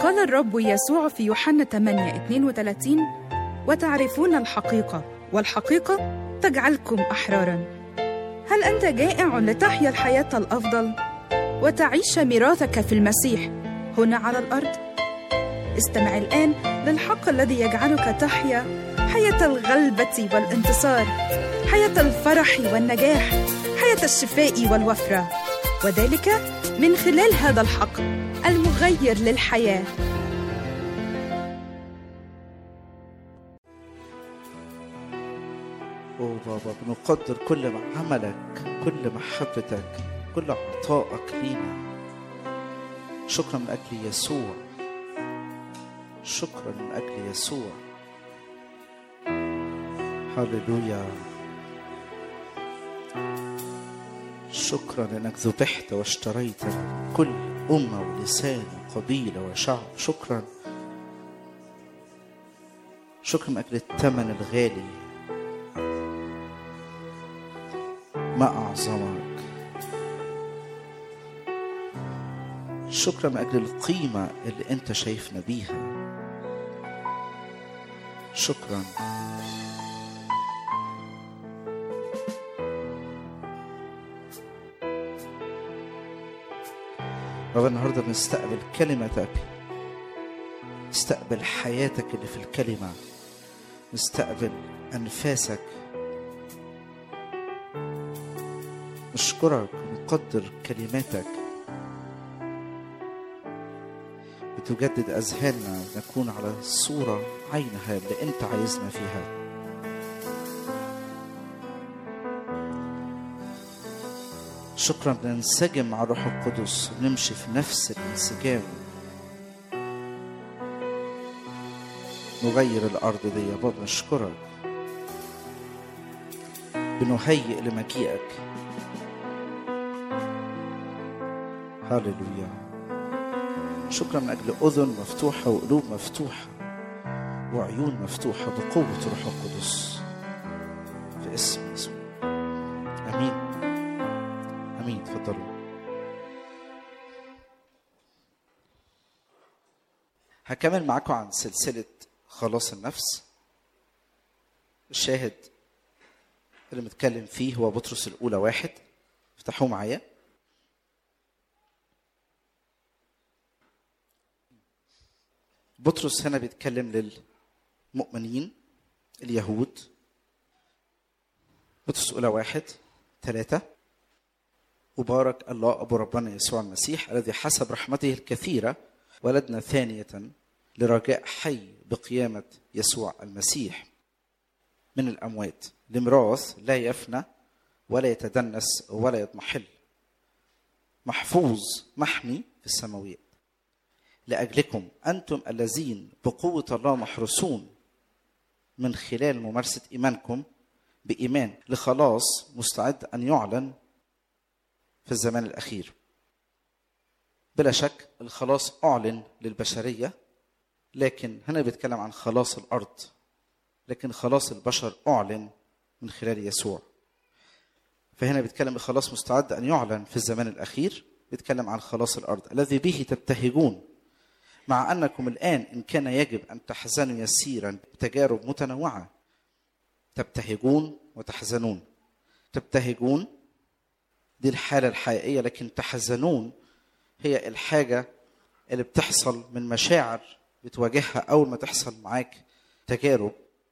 قال الرب يسوع في يوحنا 8 32 وتعرفون الحقيقة والحقيقة تجعلكم أحرارا هل أنت جائع لتحيا الحياة الأفضل وتعيش ميراثك في المسيح هنا على الأرض؟ استمع الآن للحق الذي يجعلك تحيا حياة الغلبة والانتصار حياة الفرح والنجاح حياة الشفاء والوفرة وذلك من خلال هذا الحق المغير للحياه أوه بابا بنقدر كل ما عملك كل محبتك كل عطائك لينا شكرا من أجل يسوع شكرا من أجل يسوع هللويا شكرا لأنك ذبحت واشتريت كل أمة ولسان وقبيلة وشعب شكرا شكرا من أجل الثمن الغالي ما أعظمك شكرا من أجل القيمة اللي أنت شايفنا بيها شكرا رب النهارده بنستقبل كلمتك نستقبل حياتك اللي في الكلمة نستقبل أنفاسك نشكرك ونقدر كلماتك بتجدد أذهاننا نكون على الصورة عينها اللي أنت عايزنا فيها شكرا ننسجم مع الروح القدس ونمشي في نفس الانسجام نغير الأرض دي يا بابا نشكرك بنهيئ لمجيئك هللويا شكرا من أجل أذن مفتوحة وقلوب مفتوحة وعيون مفتوحة بقوة الروح القدس في اسم يسوع أمين أمين تفضلوا هكمل معاكم عن سلسلة خلاص النفس الشاهد اللي متكلم فيه هو بطرس الأولى واحد افتحوه معايا بطرس هنا بيتكلم للمؤمنين اليهود بطرس الأولى واحد ثلاثة وبارك الله أبو ربنا يسوع المسيح الذي حسب رحمته الكثيرة ولدنا ثانية لرجاء حي بقيامة يسوع المسيح من الأموات لميراث لا يفنى ولا يتدنس ولا يضمحل محفوظ محمي في السماويات لأجلكم أنتم الذين بقوة الله محروسون من خلال ممارسة إيمانكم بإيمان لخلاص مستعد أن يعلن في الزمان الأخير بلا شك الخلاص أعلن للبشرية لكن هنا بيتكلم عن خلاص الأرض لكن خلاص البشر أعلن من خلال يسوع فهنا بيتكلم بخلاص مستعد أن يعلن في الزمان الأخير بيتكلم عن خلاص الأرض الذي به تبتهجون مع أنكم الآن إن كان يجب أن تحزنوا يسيرا بتجارب متنوعة تبتهجون وتحزنون تبتهجون دي الحالة الحقيقية لكن تحزنون هي الحاجة اللي بتحصل من مشاعر بتواجهها أول ما تحصل معاك تجارب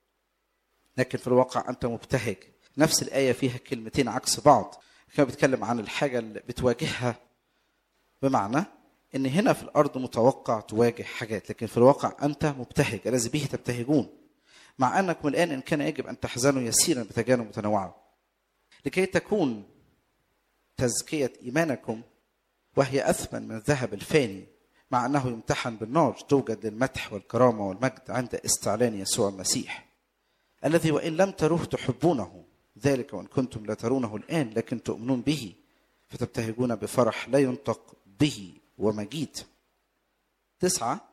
لكن في الواقع أنت مبتهج نفس الآية فيها كلمتين عكس بعض كان بيتكلم عن الحاجة اللي بتواجهها بمعنى ان هنا في الارض متوقع تواجه حاجات لكن في الواقع انت مبتهج الذي به تبتهجون مع انكم الان ان كان يجب ان تحزنوا يسيرا بتجارب متنوعه لكي تكون تزكيه ايمانكم وهي اثمن من الذهب الفاني مع انه يمتحن بالنار توجد للمدح والكرامه والمجد عند استعلان يسوع المسيح الذي وان لم تروه تحبونه ذلك وان كنتم لا ترونه الان لكن تؤمنون به فتبتهجون بفرح لا ينطق به ومجيد تسعة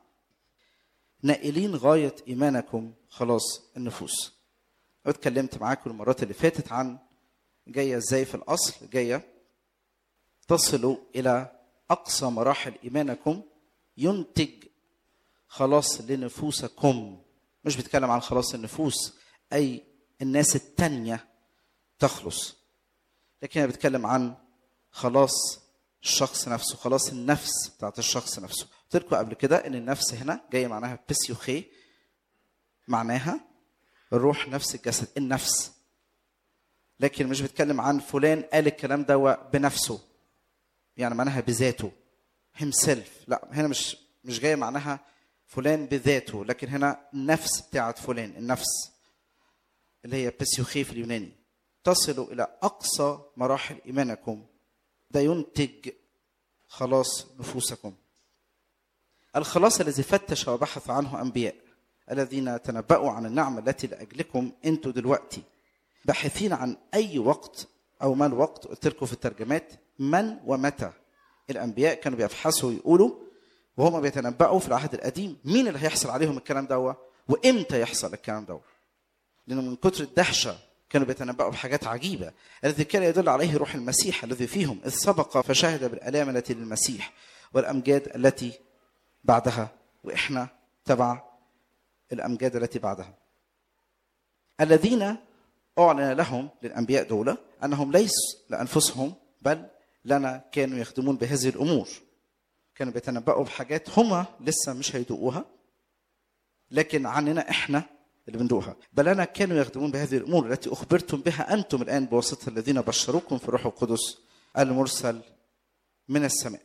نائلين غاية إيمانكم خلاص النفوس اتكلمت معاكم المرات اللي فاتت عن جاية ازاي في الأصل جاية تصلوا إلى أقصى مراحل إيمانكم ينتج خلاص لنفوسكم مش بيتكلم عن خلاص النفوس اي الناس التانية تخلص لكن انا بتكلم عن خلاص الشخص نفسه خلاص النفس بتاعت الشخص نفسه قلت لكم قبل كده ان النفس هنا جايه معناها بسيوخي معناها الروح نفس الجسد النفس لكن مش بتكلم عن فلان قال الكلام ده بنفسه يعني معناها بذاته himself لا هنا مش مش جايه معناها فلان بذاته لكن هنا النفس بتاعت فلان النفس اللي هي بسيوخي في اليوناني تصل الى اقصى مراحل ايمانكم ده ينتج خلاص نفوسكم الخلاص الذي فتش وبحث عنه انبياء الذين تنبأوا عن النعمة التي لأجلكم أنتوا دلوقتي باحثين عن أي وقت أو ما الوقت قلت لكم في الترجمات من ومتى الأنبياء كانوا بيبحثوا ويقولوا وهم بيتنبأوا في العهد القديم مين اللي هيحصل عليهم الكلام ده وإمتى يحصل الكلام ده لأنه من كتر الدهشة كانوا بيتنبأوا بحاجات عجيبة الذي كان يدل عليه روح المسيح الذي فيهم إذ سبق فشهد بالآلام التي للمسيح والأمجاد التي بعدها وإحنا تبع الأمجاد التي بعدها الذين أعلن لهم للأنبياء دول أنهم ليس لأنفسهم بل لنا كانوا يخدمون بهذه الأمور كانوا بيتنبأوا بحاجات هما لسه مش هيدوقوها لكن عننا إحنا اللي بندوقها بل أنا كانوا يخدمون بهذه الأمور التي أخبرتم بها أنتم الآن بواسطة الذين بشروكم في الروح القدس المرسل من السماء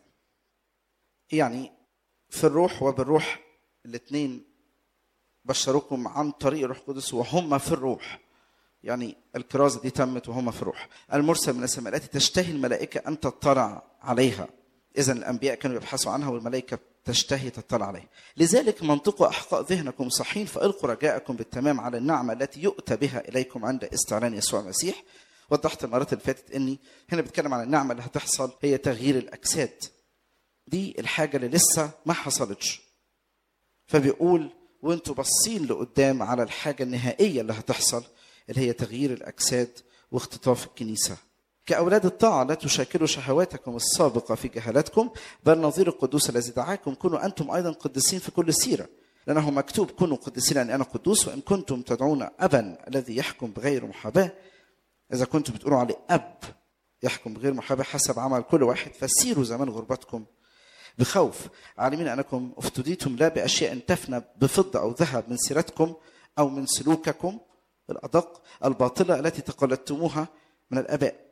يعني في الروح وبالروح الاثنين بشروكم عن طريق الروح القدس وهم في الروح يعني الكرازة دي تمت وهم في الروح المرسل من السماء التي تشتهي الملائكة أن تطلع عليها إذا الأنبياء كانوا يبحثوا عنها والملائكة تشتهي تطلع عليها لذلك منطقوا أحقاء ذهنكم صحين فألقوا رجاءكم بالتمام على النعمة التي يؤتى بها إليكم عند استعلان يسوع المسيح وضحت المرات اللي فاتت اني هنا بتكلم عن النعمه اللي هتحصل هي تغيير الاجساد دي الحاجه اللي لسه ما حصلتش فبيقول وانتوا باصين لقدام على الحاجه النهائيه اللي هتحصل اللي هي تغيير الاجساد واختطاف الكنيسه كأولاد الطاعة لا تشاكلوا شهواتكم السابقة في جهالتكم بل نظير القدوس الذي دعاكم كونوا أنتم أيضا قديسين في كل سيرة لأنه مكتوب كونوا قديسين لأن أنا قدوس وإن كنتم تدعون أبا الذي يحكم بغير محاباة إذا كنتم بتقولوا عليه أب يحكم بغير محاباة حسب عمل كل واحد فسيروا زمان غربتكم بخوف عالمين أنكم افتديتم لا بأشياء تفنى بفضة أو ذهب من سيرتكم أو من سلوككم الأدق الباطلة التي تقلدتموها من الآباء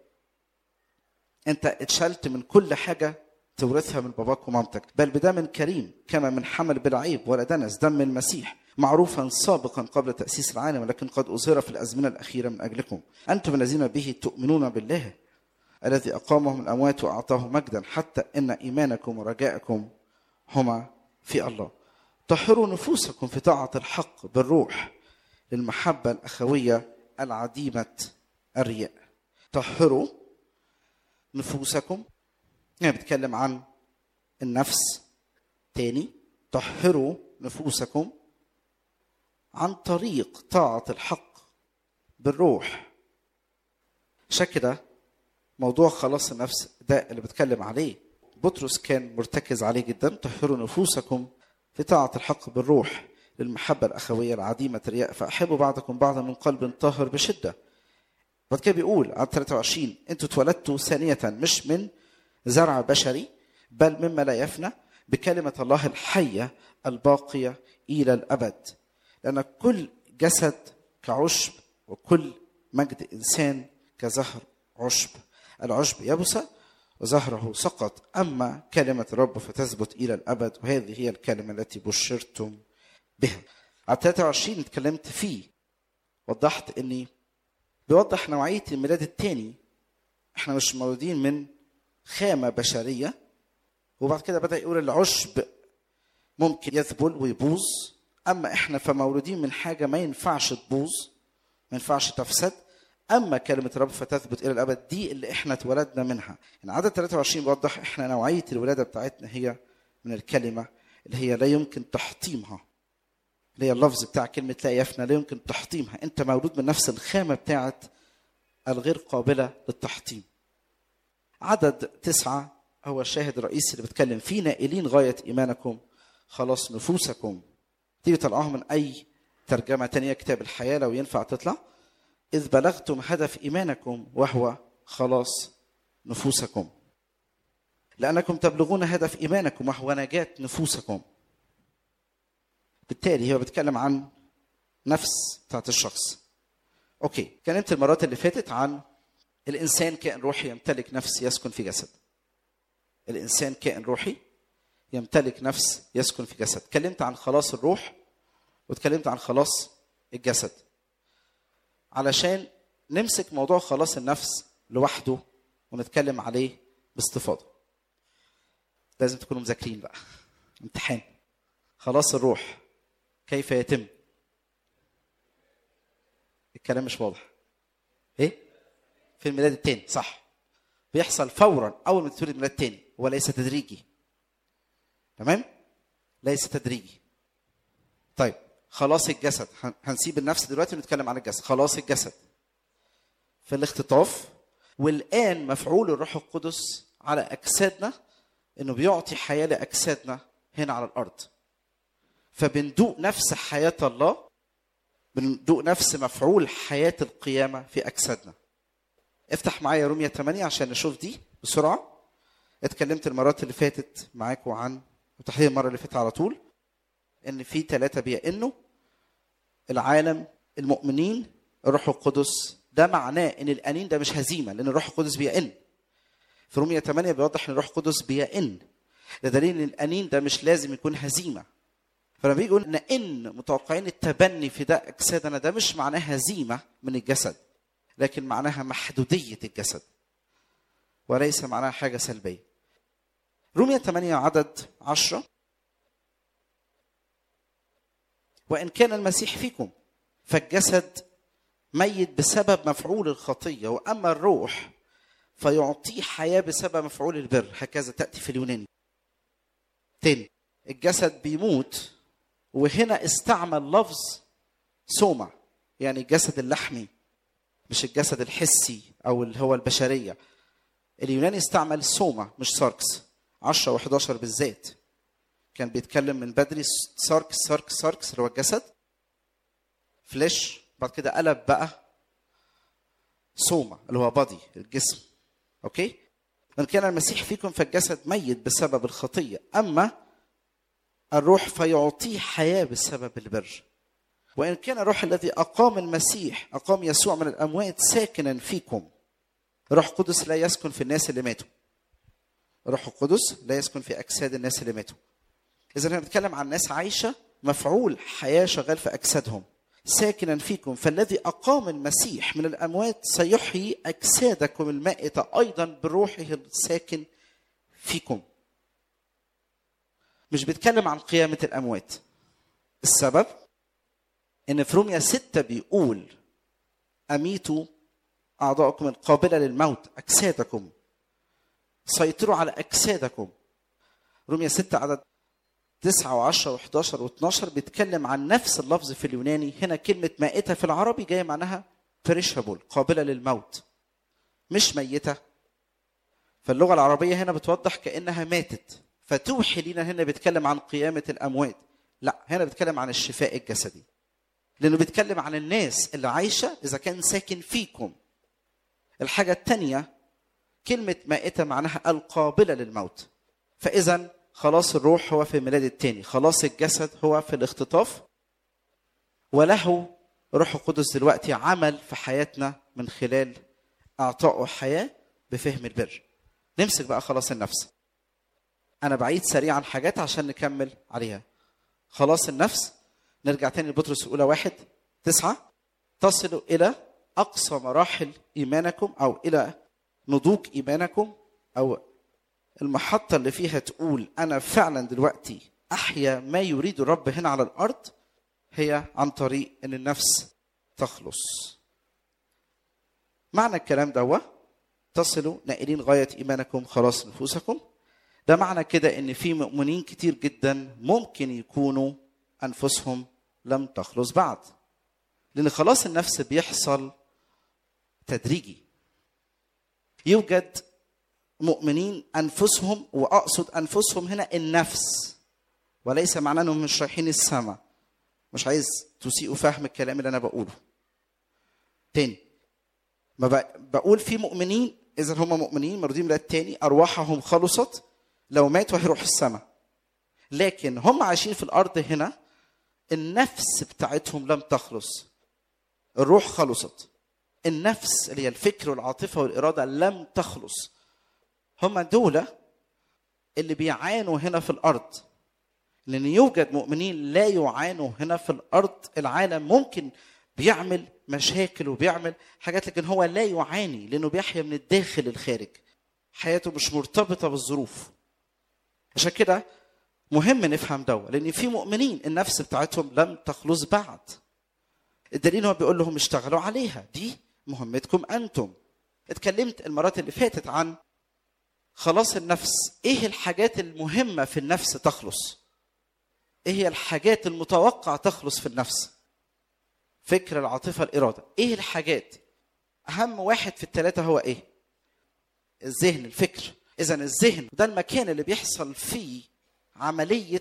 أنت اتشلت من كل حاجة تورثها من باباك ومامتك بل بدم كريم كما من حمل بلا عيب ولا دنس دم المسيح معروفا سابقا قبل تأسيس العالم ولكن قد أظهر في الأزمنة الأخيرة من أجلكم أنتم الذين به تؤمنون بالله الذي أقامه من الأموات وأعطاه مجدا حتى إن إيمانكم ورجاءكم هما في الله طهروا نفوسكم في طاعة الحق بالروح للمحبة الأخوية العديمة الرياء طهروا نفوسكم يعني بتكلم عن النفس تاني طهروا نفوسكم عن طريق طاعة الحق بالروح عشان كده موضوع خلاص النفس ده اللي بتكلم عليه بطرس كان مرتكز عليه جدا طهروا نفوسكم في طاعة الحق بالروح للمحبة الأخوية العديمة الرياء فأحبوا بعضكم بعضا من قلب طاهر بشدة بعد كده بيقول على 23 انتوا اتولدتوا ثانية مش من زرع بشري بل مما لا يفنى بكلمة الله الحية الباقية إلى الأبد لأن كل جسد كعشب وكل مجد إنسان كزهر عشب العشب يبس وزهره سقط أما كلمة الرب فتثبت إلى الأبد وهذه هي الكلمة التي بشرتم بها على 23 اتكلمت فيه وضحت اني بيوضح نوعية الميلاد الثاني احنا مش مولودين من خامة بشرية وبعد كده بدأ يقول العشب ممكن يذبل ويبوظ أما احنا فمولودين من حاجة ما ينفعش تبوظ ما ينفعش تفسد أما كلمة الرب فتثبت إلى الأبد دي اللي احنا اتولدنا منها يعني عدد 23 بيوضح احنا نوعية الولادة بتاعتنا هي من الكلمة اللي هي لا يمكن تحطيمها اللي هي اللفظ بتاع كلمة لا يفنى لا يمكن تحطيمها أنت مولود من نفس الخامة بتاعت الغير قابلة للتحطيم عدد تسعة هو الشاهد الرئيسي اللي بتكلم فيه نائلين غاية إيمانكم خلاص نفوسكم تيجي طلعوها من اي ترجمه تانية كتاب الحياه لو ينفع تطلع اذ بلغتم هدف ايمانكم وهو خلاص نفوسكم لانكم تبلغون هدف ايمانكم وهو نجاه نفوسكم بالتالي هو بيتكلم عن نفس بتاعت الشخص اوكي اتكلمت المرات اللي فاتت عن الانسان كائن روحي يمتلك نفس يسكن في جسد الانسان كائن روحي يمتلك نفس يسكن في جسد اتكلمت عن خلاص الروح واتكلمت عن خلاص الجسد علشان نمسك موضوع خلاص النفس لوحده ونتكلم عليه باستفاضه لازم تكونوا مذاكرين بقى امتحان خلاص الروح كيف يتم الكلام مش واضح ايه في الميلاد الثاني صح بيحصل فورا اول ما تتولد الميلاد الثاني وليس تدريجي تمام ليس تدريجي طيب خلاص الجسد هن- هنسيب النفس دلوقتي ونتكلم عن الجسد خلاص الجسد في الاختطاف والان مفعول الروح القدس على اجسادنا انه بيعطي حياه لاجسادنا هنا على الارض فبندوق نفس حياه الله بندوق نفس مفعول حياه القيامه في اجسادنا افتح معايا رومية 8 عشان نشوف دي بسرعه اتكلمت المرات اللي فاتت معاكم عن وتحديدا المره اللي فاتت على طول ان في ثلاثه بيئنوا العالم المؤمنين الروح القدس ده معناه ان الانين ده مش هزيمه لان الروح القدس بيئن في رومية 8 بيوضح ان الروح القدس بيئن ده دليل ان الانين ده مش لازم يكون هزيمه فلما بيجي يقول ان متوقعين التبني في ده اجسادنا ده مش معناه هزيمه من الجسد لكن معناها محدوديه الجسد وليس معناها حاجه سلبيه رومية 8 عدد 10 وإن كان المسيح فيكم فالجسد ميت بسبب مفعول الخطية وأما الروح فيعطيه حياة بسبب مفعول البر هكذا تأتي في اليوناني تاني الجسد بيموت وهنا استعمل لفظ سوما يعني الجسد اللحمي مش الجسد الحسي أو اللي هو البشرية اليوناني استعمل سوما مش ساركس 10 و11 بالذات كان بيتكلم من بدري ساركس ساركس ساركس اللي هو الجسد فليش بعد كده قلب بقى سوما اللي هو بادي الجسم اوكي من كان المسيح فيكم فالجسد ميت بسبب الخطيه اما الروح فيعطيه حياه بسبب البر وان كان الروح الذي اقام المسيح اقام يسوع من الاموات ساكنا فيكم روح قدس لا يسكن في الناس اللي ماتوا روح القدس لا يسكن في اجساد الناس اللي ماتوا اذا احنا بنتكلم عن ناس عايشه مفعول حياه شغال في اجسادهم ساكنا فيكم فالذي اقام المسيح من الاموات سيحيي اجسادكم المائته ايضا بروحه الساكن فيكم مش بيتكلم عن قيامه الاموات السبب ان في روميا ستة بيقول اميتوا اعضاءكم القابله للموت اجسادكم سيطروا على اجسادكم روميا 6 عدد 9 و10 و11 و12 بيتكلم عن نفس اللفظ في اليوناني هنا كلمة مائتة في العربي جاية معناها perishable قابلة للموت مش ميتة فاللغة العربية هنا بتوضح كأنها ماتت فتوحي لنا هنا بيتكلم عن قيامة الأموات لا هنا بيتكلم عن الشفاء الجسدي لأنه بيتكلم عن الناس اللي عايشة إذا كان ساكن فيكم الحاجة الثانية كلمة مائتة معناها القابلة للموت فإذا خلاص الروح هو في الميلاد الثاني خلاص الجسد هو في الاختطاف وله روح القدس دلوقتي عمل في حياتنا من خلال اعطائه حياه بفهم البر نمسك بقى خلاص النفس انا بعيد سريعا حاجات عشان نكمل عليها خلاص النفس نرجع تاني لبطرس الاولى واحد تسعة تصلوا الى اقصى مراحل ايمانكم او الى نضوج ايمانكم او المحطة اللي فيها تقول أنا فعلا دلوقتي أحيا ما يريد الرب هنا على الأرض هي عن طريق أن النفس تخلص معنى الكلام ده تصلوا نائلين غاية إيمانكم خلاص نفوسكم ده معنى كده أن في مؤمنين كتير جدا ممكن يكونوا أنفسهم لم تخلص بعد لأن خلاص النفس بيحصل تدريجي يوجد مؤمنين انفسهم واقصد انفسهم هنا النفس وليس معناه انهم مش رايحين السماء مش عايز تسيئوا فهم الكلام اللي انا بقوله تاني ما ب- بقول في مؤمنين اذا هم مؤمنين مولودين من التاني ارواحهم خلصت لو ماتوا هيروحوا السماء لكن هم عايشين في الارض هنا النفس بتاعتهم لم تخلص الروح خلصت النفس اللي هي الفكر والعاطفه والاراده لم تخلص هم دول اللي بيعانوا هنا في الارض لان يوجد مؤمنين لا يعانوا هنا في الارض العالم ممكن بيعمل مشاكل وبيعمل حاجات لكن هو لا يعاني لانه بيحيا من الداخل للخارج حياته مش مرتبطه بالظروف عشان كده مهم نفهم ده لان في مؤمنين النفس بتاعتهم لم تخلص بعد الدليل هو بيقول لهم اشتغلوا عليها دي مهمتكم انتم اتكلمت المرات اللي فاتت عن خلاص النفس ايه الحاجات المهمه في النفس تخلص ايه هي الحاجات المتوقع تخلص في النفس فكر العاطفه الاراده ايه الحاجات اهم واحد في الثلاثه هو ايه الذهن الفكر اذا الذهن ده المكان اللي بيحصل فيه عمليه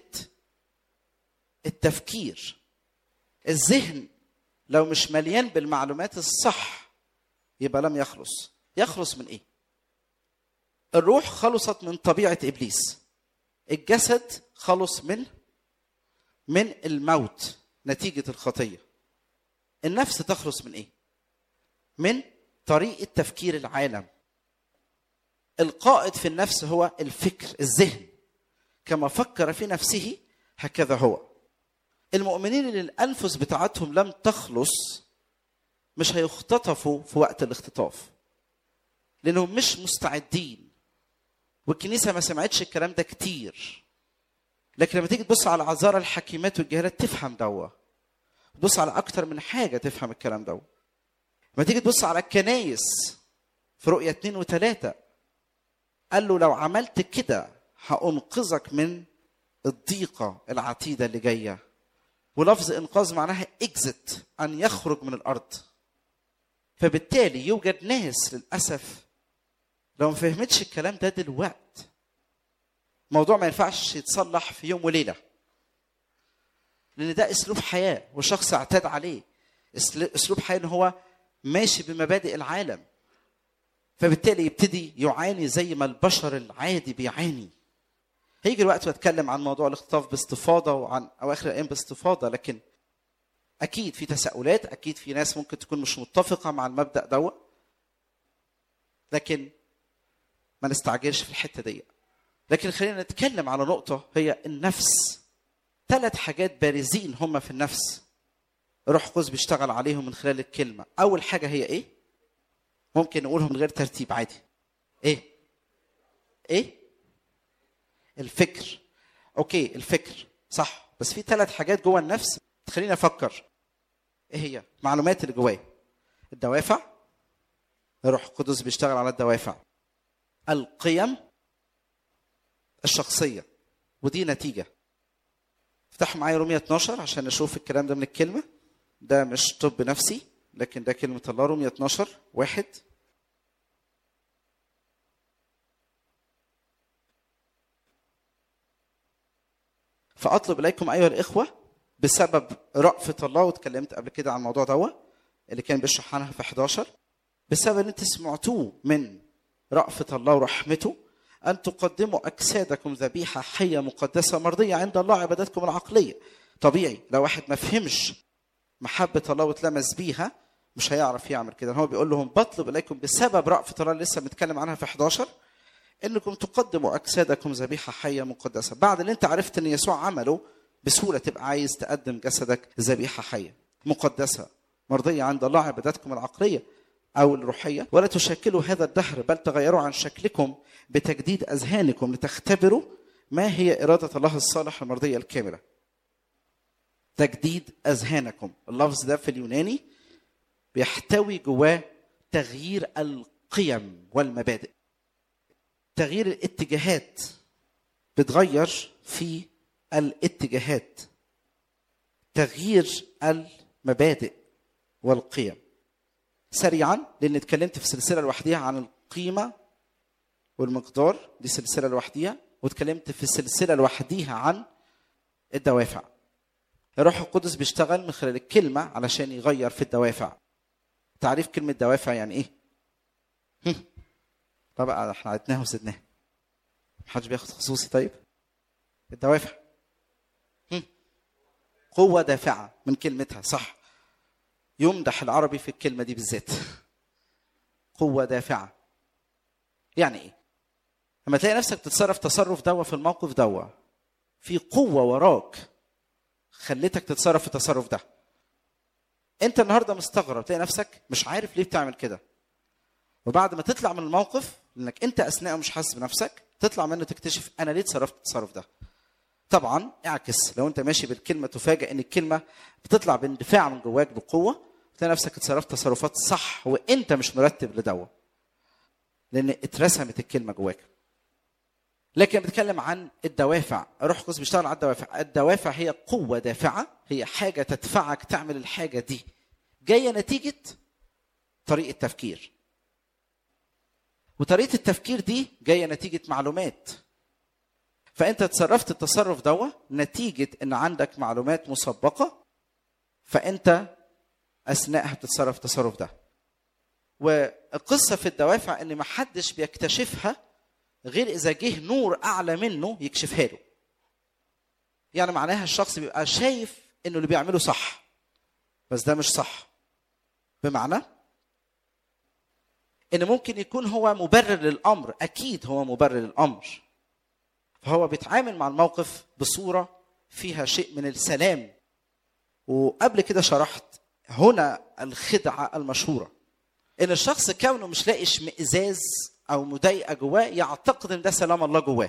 التفكير الذهن لو مش مليان بالمعلومات الصح يبقى لم يخلص يخلص من ايه الروح خلصت من طبيعه ابليس الجسد خلص من من الموت نتيجه الخطيه النفس تخلص من ايه من طريقه تفكير العالم القائد في النفس هو الفكر الذهن كما فكر في نفسه هكذا هو المؤمنين اللي الانفس بتاعتهم لم تخلص مش هيختطفوا في وقت الاختطاف لانهم مش مستعدين والكنيسه ما سمعتش الكلام ده كتير لكن لما تيجي تبص على عذارى الحكيمات والجهالات تفهم دوا تبص على اكتر من حاجه تفهم الكلام ده لما تيجي تبص على الكنايس في رؤيه اتنين وتلاته قال له لو عملت كده هانقذك من الضيقه العتيده اللي جايه ولفظ انقاذ معناها اكزت ان يخرج من الارض فبالتالي يوجد ناس للاسف لو ما فهمتش الكلام ده دلوقت موضوع ما ينفعش يتصلح في يوم وليله لان ده اسلوب حياه والشخص اعتاد عليه اسل- اسلوب حياه ان هو ماشي بمبادئ العالم فبالتالي يبتدي يعاني زي ما البشر العادي بيعاني هيجي الوقت واتكلم عن موضوع الاختطاف باستفاضه وعن اواخر الايام باستفاضه لكن اكيد في تساؤلات اكيد في ناس ممكن تكون مش متفقه مع المبدا دوت لكن ما نستعجلش في الحته دي لكن خلينا نتكلم على نقطه هي النفس ثلاث حاجات بارزين هم في النفس روح قدس بيشتغل عليهم من خلال الكلمه اول حاجه هي ايه ممكن نقولهم من غير ترتيب عادي ايه ايه الفكر اوكي الفكر صح بس في ثلاث حاجات جوه النفس تخليني افكر ايه هي المعلومات اللي جوايا الدوافع الروح القدس بيشتغل على الدوافع القيم الشخصيه ودي نتيجه افتحوا معايا رومية 12 عشان نشوف الكلام ده من الكلمه ده مش طب نفسي لكن ده كلمه الله رومية 12 واحد فاطلب اليكم ايها الاخوه بسبب رأفة الله واتكلمت قبل كده عن الموضوع ده اللي كان بيشرح عنها في 11 بسبب ان انتوا سمعتوه من رأفة الله ورحمته ان تقدموا اجسادكم ذبيحه حيه مقدسه مرضيه عند الله عبادتكم العقليه طبيعي لو واحد ما فهمش محبه الله واتلمس بيها مش هيعرف يعمل كده هو بيقول لهم بطلب اليكم بسبب رأفة الله اللي لسه بنتكلم عنها في 11 انكم تقدموا اجسادكم ذبيحه حيه مقدسه بعد اللي انت عرفت ان يسوع عمله بسهوله تبقى عايز تقدم جسدك ذبيحه حيه مقدسه مرضيه عند الله عبادتكم العقليه او الروحيه ولا تشكلوا هذا الدهر بل تغيروا عن شكلكم بتجديد اذهانكم لتختبروا ما هي اراده الله الصالح المرضيه الكامله تجديد اذهانكم اللفظ ده في اليوناني بيحتوي جواه تغيير القيم والمبادئ تغيير الاتجاهات بتغير في الاتجاهات تغيير المبادئ والقيم سريعا لان اتكلمت في سلسله لوحديها عن القيمه والمقدار دي سلسله لوحديها واتكلمت في سلسله لوحديها عن الدوافع الروح القدس بيشتغل من خلال الكلمه علشان يغير في الدوافع تعريف كلمه دوافع يعني ايه هم. طبعا احنا عدناها وزدناها محدش بياخد خصوصي طيب الدوافع هم. قوة دافعة من كلمتها صح يمدح العربي في الكلمة دي بالذات قوة دافعة يعني ايه لما تلاقي نفسك تتصرف تصرف دوا في الموقف دوا في قوة وراك خلتك تتصرف في التصرف ده انت النهارده مستغرب تلاقي نفسك مش عارف ليه بتعمل كده وبعد ما تطلع من الموقف لانك انت اثناء مش حاسس بنفسك تطلع منه تكتشف انا ليه اتصرفت التصرف ده طبعا اعكس لو انت ماشي بالكلمه تفاجئ ان الكلمه بتطلع باندفاع من جواك بقوه تلاقي نفسك اتصرفت تصرفات صح وانت مش مرتب لدوا لان اترسمت الكلمه جواك لكن بتكلم عن الدوافع الروح القدس بيشتغل على الدوافع الدوافع هي قوه دافعه هي حاجه تدفعك تعمل الحاجه دي جايه نتيجه طريقه تفكير وطريقه التفكير دي جايه نتيجه معلومات فانت تصرفت التصرف دوا نتيجه ان عندك معلومات مسبقه فانت اثناءها بتتصرف التصرف ده والقصه في الدوافع ان ما حدش بيكتشفها غير اذا جه نور اعلى منه يكشفها له يعني معناها الشخص بيبقى شايف انه اللي بيعمله صح بس ده مش صح بمعنى ان ممكن يكون هو مبرر للامر اكيد هو مبرر للامر فهو بيتعامل مع الموقف بصوره فيها شيء من السلام وقبل كده شرحت هنا الخدعه المشهوره ان الشخص كونه مش لاقي اشمئزاز او مضايقه جواه يعتقد ان ده سلام الله جواه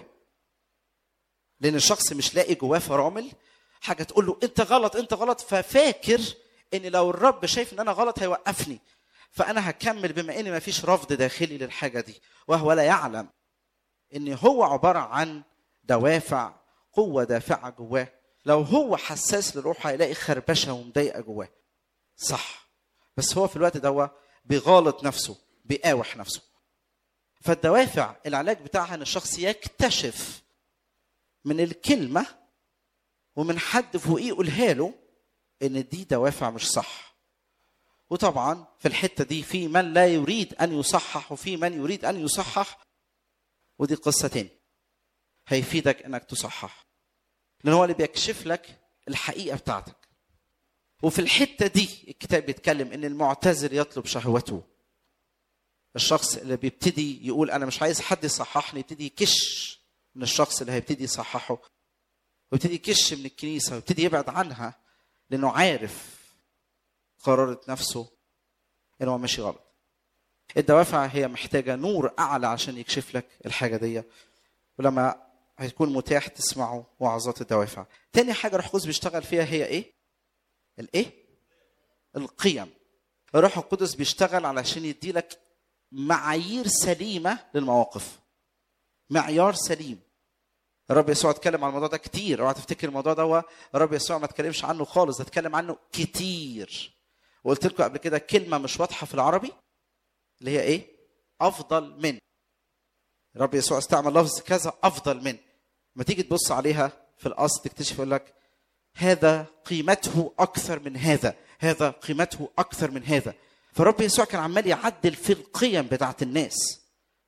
لان الشخص مش لاقي جواه فرامل حاجه تقول له انت غلط انت غلط ففاكر ان لو الرب شايف ان انا غلط هيوقفني فانا هكمل بما ان مفيش رفض داخلي للحاجه دي وهو لا يعلم ان هو عباره عن دوافع قوه دافعه جواه لو هو حساس للروح هيلاقي خربشه ومضايقه جواه صح بس هو في الوقت ده بيغالط نفسه بيقاوح نفسه فالدوافع العلاج بتاعها ان الشخص يكتشف من الكلمه ومن حد فوقيه يقولها له ان دي دوافع مش صح وطبعا في الحته دي في من لا يريد ان يصحح وفي من يريد ان يصحح ودي قصه تاني هيفيدك انك تصحح لان هو اللي بيكشف لك الحقيقه بتاعتك وفي الحته دي الكتاب بيتكلم ان المعتذر يطلب شهوته الشخص اللي بيبتدي يقول انا مش عايز حد يصححني يبتدي يكش من الشخص اللي هيبتدي يصححه ويبتدي يكش من الكنيسه ويبتدي يبعد عنها لانه عارف قرارة نفسه ان هو ماشي غلط الدوافع هي محتاجه نور اعلى عشان يكشف لك الحاجه دي ولما هيكون متاح تسمعوا وعظات الدوافع تاني حاجه روح القدس بيشتغل فيها هي ايه الايه القيم الروح القدس بيشتغل علشان يديلك معايير سليمه للمواقف معيار سليم الرب يسوع اتكلم عن الموضوع ده كتير اوعى تفتكر الموضوع ده هو الرب يسوع ما اتكلمش عنه خالص ده اتكلم عنه كتير وقلت لكم قبل كده كلمه مش واضحه في العربي اللي هي ايه افضل من الرب يسوع استعمل لفظ كذا افضل من ما تيجي تبص عليها في الاصل تكتشف يقول لك هذا قيمته اكثر من هذا هذا قيمته اكثر من هذا فالرب يسوع كان عمال يعدل في القيم بتاعت الناس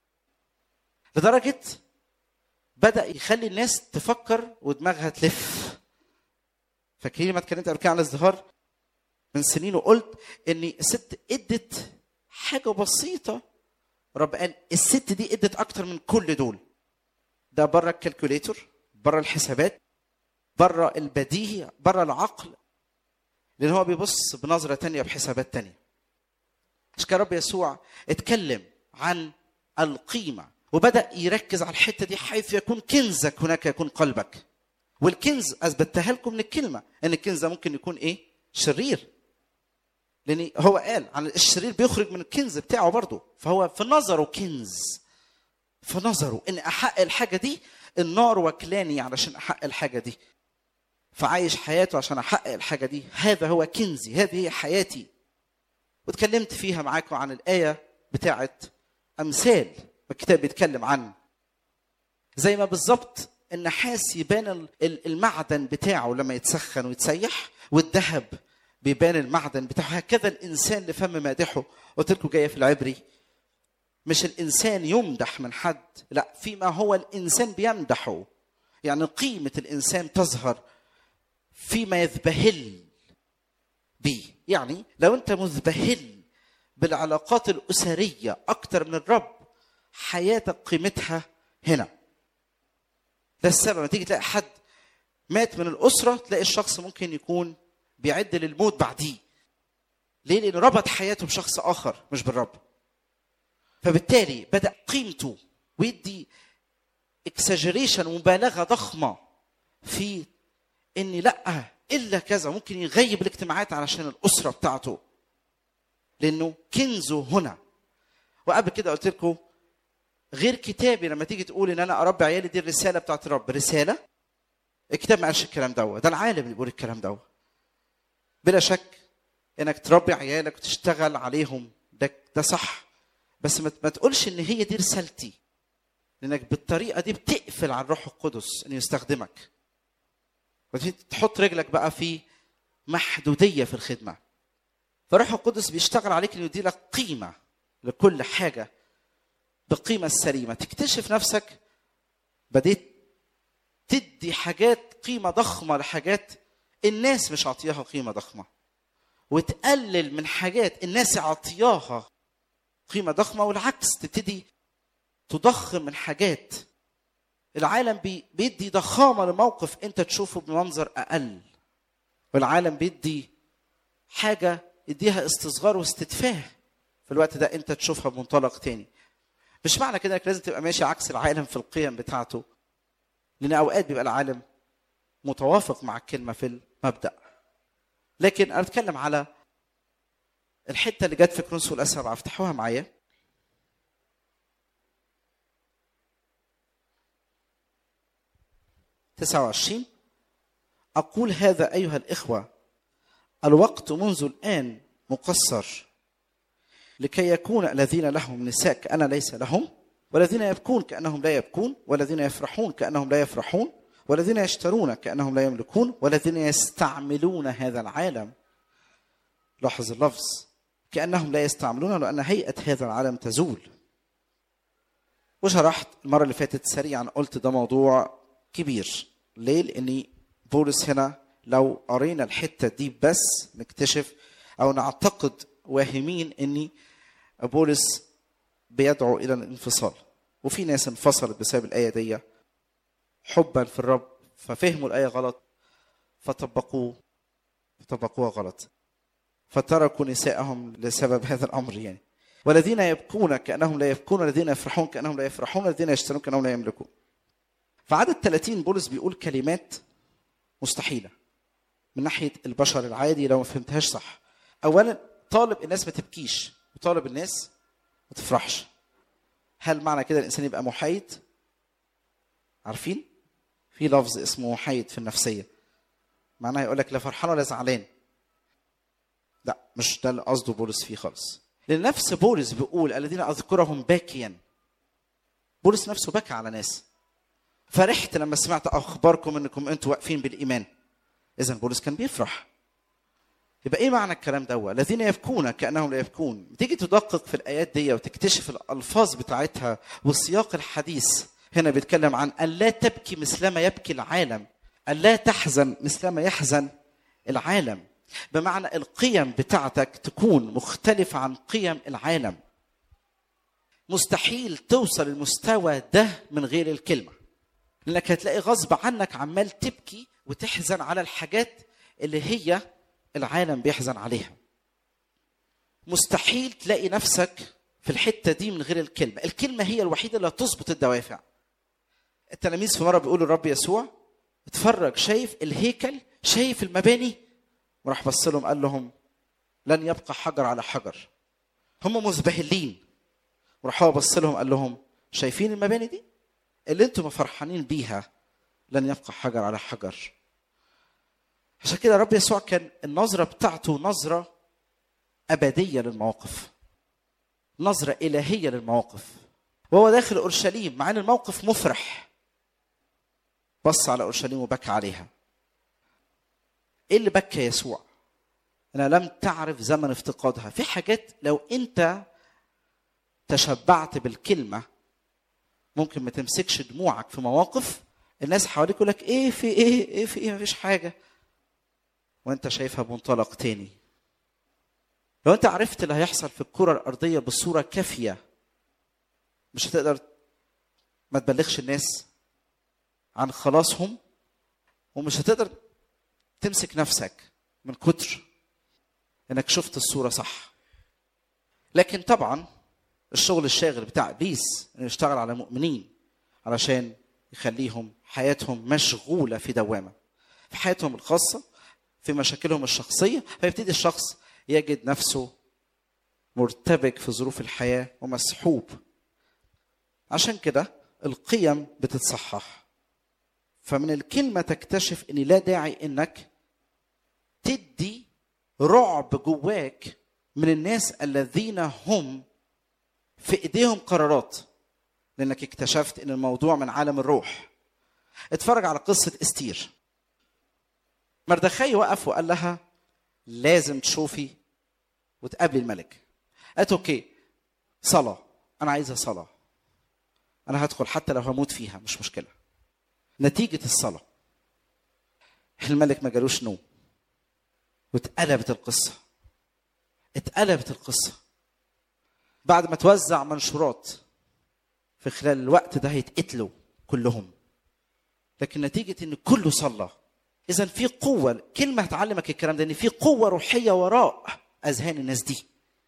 لدرجه بدا يخلي الناس تفكر ودماغها تلف فاكرين لما اتكلمت قبل كده عن الازدهار من سنين وقلت ان الست ادت حاجه بسيطه رب قال الست دي ادت اكتر من كل دول ده بره الكالكوليتور بره الحسابات بره البديهي بره العقل لان هو بيبص بنظره تانية بحسابات تانية مش كده رب يسوع اتكلم عن القيمه وبدا يركز على الحته دي حيث يكون كنزك هناك يكون قلبك والكنز اثبتها لكم من الكلمه ان الكنز ده ممكن يكون ايه شرير لان هو قال عن الشرير بيخرج من الكنز بتاعه برضه فهو في نظره كنز في نظره ان احقق الحاجه دي النار وكلاني علشان احقق الحاجه دي فعايش حياته عشان احقق الحاجه دي هذا هو كنزي هذه هي حياتي واتكلمت فيها معاكم عن الايه بتاعه امثال الكتاب بيتكلم عن زي ما بالظبط النحاس يبان ال- ال- المعدن بتاعه لما يتسخن ويتسيح والذهب بيبان المعدن بتاعه هكذا الانسان لفم مادحه قلت لكم جايه في العبري مش الانسان يمدح من حد لا فيما هو الانسان بيمدحه يعني قيمه الانسان تظهر فيما يذبهل بيه يعني لو انت مذبهل بالعلاقات الاسريه اكتر من الرب حياتك قيمتها هنا ده السبب لما تيجي تلاقي حد مات من الاسره تلاقي الشخص ممكن يكون بيعد للموت بعديه ليه لانه ربط حياته بشخص اخر مش بالرب فبالتالي بدا قيمته ويدي اكسجريشن مبالغه ضخمه في ان لا الا كذا ممكن يغيب الاجتماعات علشان الاسره بتاعته لانه كنزه هنا وقبل كده قلت لكم غير كتابي لما تيجي تقول ان انا اربي عيالي دي الرساله بتاعت الرب رساله الكتاب ما قالش الكلام دوت ده العالم اللي بيقول الكلام دوت بلا شك انك تربي عيالك وتشتغل عليهم ده ده صح بس ما ما تقولش ان هي دي رسالتي لانك بالطريقه دي بتقفل على الروح القدس انه يستخدمك وتبتدي تحط رجلك بقى في محدوديه في الخدمه فالروح القدس بيشتغل عليك انه يدي لك قيمه لكل حاجه بالقيمه السليمه تكتشف نفسك بديت تدي حاجات قيمه ضخمه لحاجات الناس مش عطياها قيمه ضخمه وتقلل من حاجات الناس عطياها قيمه ضخمه والعكس تبتدي تضخم من حاجات العالم بي بيدي ضخامه لموقف انت تشوفه بمنظر اقل والعالم بيدي حاجه يديها استصغار واستتفاه في الوقت ده انت تشوفها بمنطلق تاني مش معنى كده انك لازم تبقى ماشي عكس العالم في القيم بتاعته لان اوقات بيبقى العالم متوافق مع الكلمه في المبدا لكن انا بتكلم على الحته اللي جت في كرونس والاسرع افتحوها معايا تسعة وعشرين أقول هذا أيها الإخوة الوقت منذ الآن مقصر لكي يكون الذين لهم نساء كأن ليس لهم والذين يبكون كأنهم لا يبكون والذين يفرحون كأنهم لا يفرحون والذين يشترون كأنهم لا يملكون والذين يستعملون هذا العالم لاحظ اللفظ كأنهم لا يستعملون لأن هيئة هذا العالم تزول وشرحت المرة اللي فاتت سريعا قلت ده موضوع كبير ليه؟ لأن بولس هنا لو قرينا الحتة دي بس نكتشف أو نعتقد واهمين أن بولس بيدعو إلى الانفصال وفي ناس انفصلت بسبب الآية دي حبا في الرب ففهموا الآية غلط فطبقوه فطبقوها غلط فتركوا نساءهم لسبب هذا الأمر يعني والذين يبكون كأنهم لا يبكون والذين يفرحون كأنهم لا يفرحون والذين يشترون كأنهم لا يملكون فعدد 30 بولس بيقول كلمات مستحيلة من ناحية البشر العادي لو ما فهمتهاش صح أولا طالب الناس ما تبكيش وطالب الناس ما تفرحش هل معنى كده الإنسان يبقى محايد عارفين في لفظ اسمه محايد في النفسية معناها يقول لك لا فرحان ولا زعلان لا مش ده اللي قصده بولس فيه خالص لأن نفس بولس بيقول الذين أذكرهم باكيا بولس نفسه بكى على ناس فرحت لما سمعت اخباركم انكم انتوا واقفين بالايمان اذا بولس كان بيفرح يبقى ايه معنى الكلام ده الذين يبكون كانهم لا يبكون تيجي تدقق في الايات دي وتكتشف الالفاظ بتاعتها والسياق الحديث هنا بيتكلم عن ان لا تبكي مثلما يبكي العالم ان لا تحزن مثلما يحزن العالم بمعنى القيم بتاعتك تكون مختلفه عن قيم العالم مستحيل توصل المستوى ده من غير الكلمه لانك هتلاقي غصب عنك عمال تبكي وتحزن على الحاجات اللي هي العالم بيحزن عليها مستحيل تلاقي نفسك في الحتة دي من غير الكلمة الكلمة هي الوحيدة اللي هتظبط الدوافع التلاميذ في مرة بيقولوا الرب يسوع اتفرج شايف الهيكل شايف المباني وراح بص لهم قال لهم لن يبقى حجر على حجر هم مزبهلين وراح هو بص لهم قال لهم شايفين المباني دي اللي انتم فرحانين بيها لن يبقى حجر على حجر عشان كده رب يسوع كان النظرة بتاعته نظرة أبدية للمواقف نظرة إلهية للمواقف وهو داخل أورشليم مع أن الموقف مفرح بص على اورشليم وبكى عليها ايه اللي بكى يسوع انا لم تعرف زمن افتقادها في حاجات لو انت تشبعت بالكلمه ممكن ما تمسكش دموعك في مواقف الناس حواليك يقول لك ايه في ايه ايه في ايه مفيش حاجه وانت شايفها بمنطلق تاني لو انت عرفت اللي هيحصل في الكره الارضيه بصوره كافيه مش هتقدر ما تبلغش الناس عن خلاصهم ومش هتقدر تمسك نفسك من كتر انك شفت الصوره صح لكن طبعا الشغل الشاغل بتاع ابليس انه يشتغل على مؤمنين علشان يخليهم حياتهم مشغوله في دوامه في حياتهم الخاصه في مشاكلهم الشخصيه فيبتدي الشخص يجد نفسه مرتبك في ظروف الحياه ومسحوب عشان كده القيم بتتصحح فمن الكلمه تكتشف ان لا داعي انك تدي رعب جواك من الناس الذين هم في ايديهم قرارات لانك اكتشفت ان الموضوع من عالم الروح اتفرج على قصه استير مردخاي وقف وقال لها لازم تشوفي وتقابلي الملك قالت اوكي صلاه انا عايزه صلاه انا هدخل حتى لو هموت فيها مش مشكله نتيجه الصلاه الملك ما جالوش نوم واتقلبت القصه اتقلبت القصه بعد ما توزع منشورات في خلال الوقت ده هيتقتلوا كلهم لكن نتيجة ان كله صلى اذا في قوة كلمة هتعلمك الكلام ده ان في قوة روحية وراء اذهان الناس دي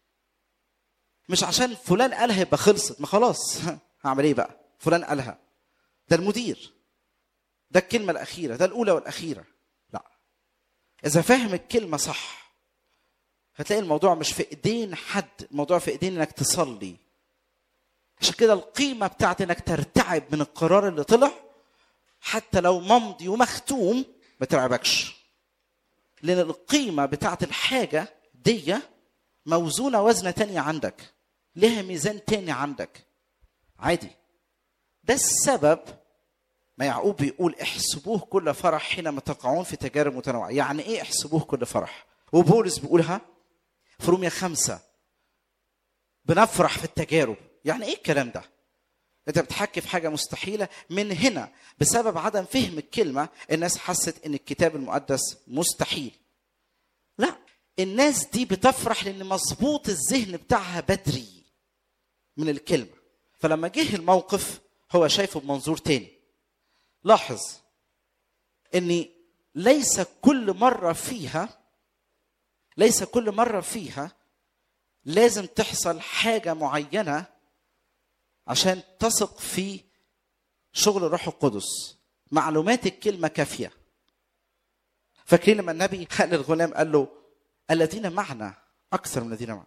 مش عشان فلان قالها يبقى خلصت ما خلاص هعمل ايه بقى فلان قالها ده المدير ده الكلمة الأخيرة ده الأولى والأخيرة لا إذا فاهم الكلمة صح هتلاقي الموضوع مش في ايدين حد الموضوع في ايدين انك تصلي عشان كده القيمة بتاعت انك ترتعب من القرار اللي طلع حتى لو ممضي ومختوم ما ترعبكش لان القيمة بتاعت الحاجة دي موزونة وزنة تانية عندك لها ميزان تاني عندك عادي ده السبب ما يعقوب بيقول احسبوه كل فرح حينما تقعون في تجارب متنوعة يعني ايه احسبوه كل فرح وبولس بيقولها في رومية خمسة بنفرح في التجارب يعني ايه الكلام ده انت بتحكي في حاجه مستحيله من هنا بسبب عدم فهم الكلمه الناس حست ان الكتاب المقدس مستحيل لا الناس دي بتفرح لان مظبوط الذهن بتاعها بدري من الكلمه فلما جه الموقف هو شايفه بمنظور تاني لاحظ ان ليس كل مره فيها ليس كل مره فيها لازم تحصل حاجه معينه عشان تثق في شغل الروح القدس معلومات الكلمه كافيه فاكرين لما النبي قال للغلام قال له الذين معنا اكثر من الذين معنا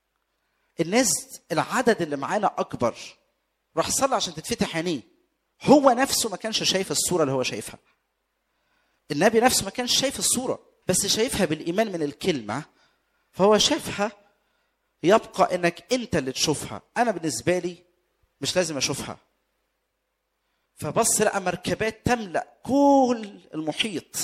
الناس العدد اللي معانا اكبر راح صلى عشان تتفتح عينيه هو نفسه ما كانش شايف الصوره اللي هو شايفها النبي نفسه ما كانش شايف الصوره بس شايفها بالايمان من الكلمه فهو شافها يبقى انك انت اللي تشوفها انا بالنسبه لي مش لازم اشوفها فبص لقى مركبات تملا كل المحيط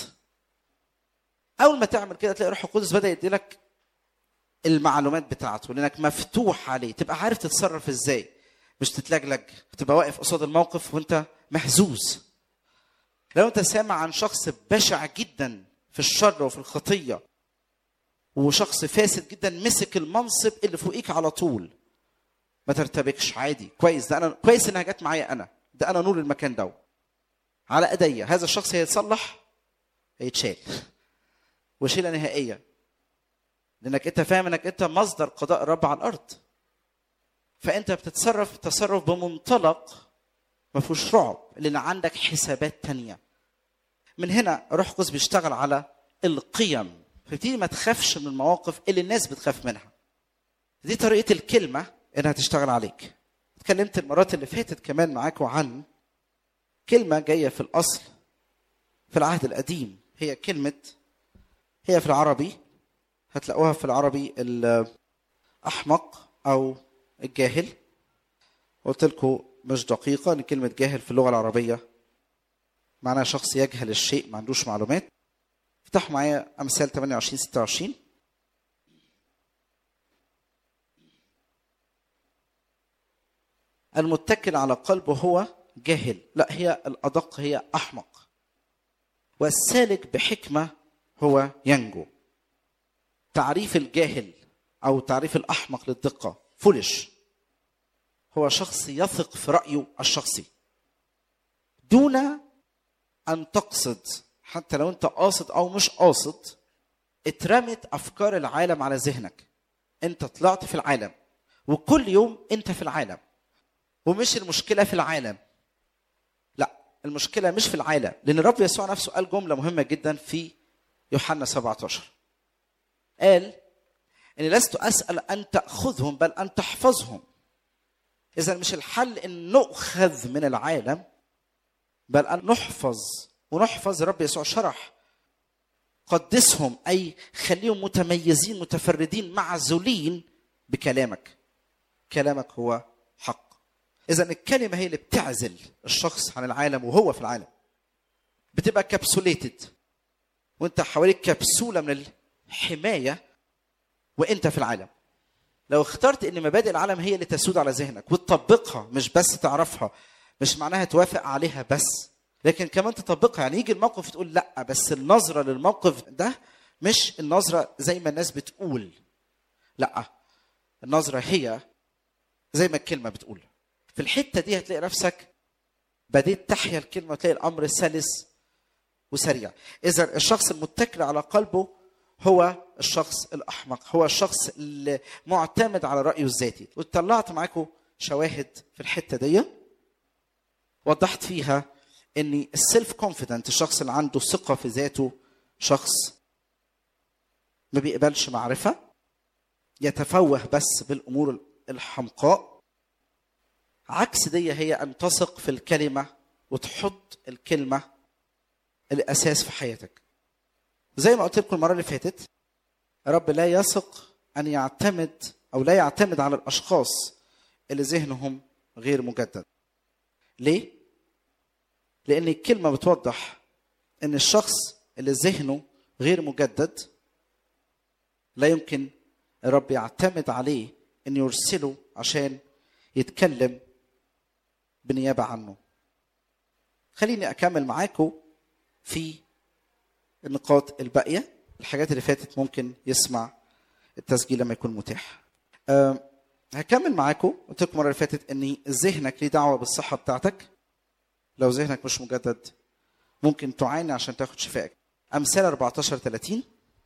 اول ما تعمل كده تلاقي روح القدس بدا يديلك المعلومات بتاعته لانك مفتوح عليه تبقى عارف تتصرف ازاي مش تتلجلج تبقى واقف قصاد الموقف وانت محزوز لو انت سامع عن شخص بشع جدا في الشر وفي الخطيه وشخص فاسد جدا مسك المنصب اللي فوقيك على طول ما ترتبكش عادي كويس ده انا كويس انها جت معايا انا ده انا نور المكان ده على ايديا هذا الشخص هيتصلح هيتشال وشيله نهائيه لانك انت فاهم انك انت مصدر قضاء الرب على الارض فانت بتتصرف تصرف بمنطلق ما فيهوش رعب لان عندك حسابات تانية من هنا روح القدس بيشتغل على القيم فبتيجي ما تخافش من المواقف اللي الناس بتخاف منها دي طريقه الكلمه انها تشتغل عليك اتكلمت المرات اللي فاتت كمان معاكم عن كلمه جايه في الاصل في العهد القديم هي كلمه هي في العربي هتلاقوها في العربي الاحمق او الجاهل قلت لكم مش دقيقه ان كلمه جاهل في اللغه العربيه معناها شخص يجهل الشيء ما عندوش معلومات افتحوا معايا امثال 28 26 المتكل على قلبه هو جاهل لا هي الادق هي احمق والسالك بحكمه هو ينجو تعريف الجاهل او تعريف الاحمق للدقه فولش هو شخص يثق في رايه الشخصي دون ان تقصد حتى لو انت قاصد او مش قاصد اترمت افكار العالم على ذهنك انت طلعت في العالم وكل يوم انت في العالم ومش المشكله في العالم لا المشكله مش في العالم لان الرب يسوع نفسه قال جمله مهمه جدا في يوحنا 17 قال اني لست اسال ان تاخذهم بل ان تحفظهم اذا مش الحل ان نؤخذ من العالم بل ان نحفظ ونحفظ الرب يسوع شرح قدسهم اي خليهم متميزين متفردين معزولين بكلامك كلامك هو حق اذا الكلمه هي اللي بتعزل الشخص عن العالم وهو في العالم بتبقى كابسوليتد وانت حواليك كبسوله من الحمايه وانت في العالم لو اخترت ان مبادئ العالم هي اللي تسود على ذهنك وتطبقها مش بس تعرفها مش معناها توافق عليها بس لكن كمان تطبقها يعني يجي الموقف تقول لا بس النظره للموقف ده مش النظره زي ما الناس بتقول لا النظره هي زي ما الكلمه بتقول في الحته دي هتلاقي نفسك بديت تحيا الكلمه وتلاقي الامر سلس وسريع اذا الشخص المتكل على قلبه هو الشخص الاحمق هو الشخص اللي معتمد على رايه الذاتي وطلعت معاكم شواهد في الحته دي وضحت فيها ان السيلف كونفيدنت الشخص اللي عنده ثقه في ذاته شخص ما بيقبلش معرفه يتفوه بس بالامور الحمقاء عكس دي هي ان تثق في الكلمه وتحط الكلمه الاساس في حياتك زي ما قلت لكم المره اللي فاتت رب لا يثق ان يعتمد او لا يعتمد على الاشخاص اللي ذهنهم غير مجدد ليه لان الكلمه بتوضح ان الشخص اللي ذهنه غير مجدد لا يمكن الرب يعتمد عليه ان يرسله عشان يتكلم بنيابه عنه خليني اكمل معاكم في النقاط الباقيه الحاجات اللي فاتت ممكن يسمع التسجيل لما يكون متاح أه هكمل معاكم قلت لكم المره اللي فاتت ان ذهنك ليه دعوه بالصحه بتاعتك لو ذهنك مش مجدد ممكن تعاني عشان تاخد شفائك امثال 14 30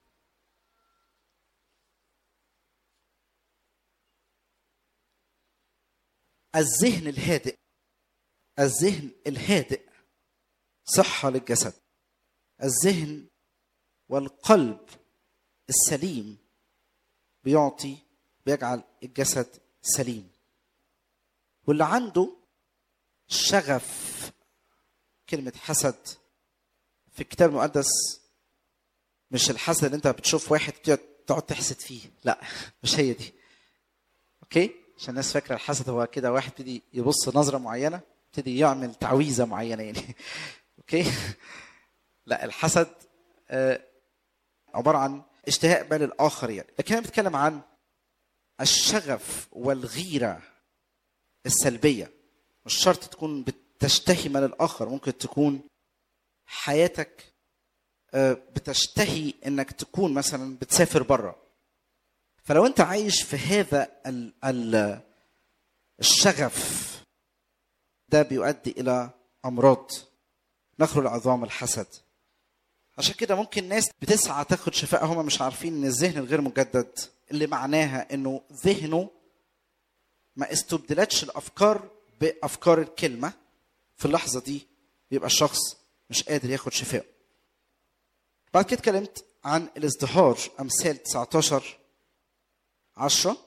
الذهن الهادئ الذهن الهادئ صحة للجسد الذهن والقلب السليم بيعطي بيجعل الجسد سليم واللي عنده شغف كلمة حسد في الكتاب المقدس مش الحسد اللي انت بتشوف واحد تقعد تحسد فيه لا مش هي دي اوكي عشان الناس فاكره الحسد هو كده واحد يبتدي يبص نظره معينه يبتدي يعمل تعويذه معينه يعني اوكي لا الحسد آه عباره عن اشتهاء بال الاخر يعني لكن انا بتكلم عن الشغف والغيره السلبيه مش شرط تكون بتشتهي مال الاخر ممكن تكون حياتك بتشتهي انك تكون مثلا بتسافر بره فلو انت عايش في هذا ال ال الشغف ده بيؤدي الى امراض نخر العظام الحسد عشان كده ممكن ناس بتسعى تاخد شفاء هم مش عارفين ان الذهن الغير مجدد اللي معناها انه ذهنه ما استبدلتش الافكار بافكار الكلمه في اللحظه دي بيبقى الشخص مش قادر ياخد شفاء بعد كده اتكلمت عن الازدهار امثال 19 10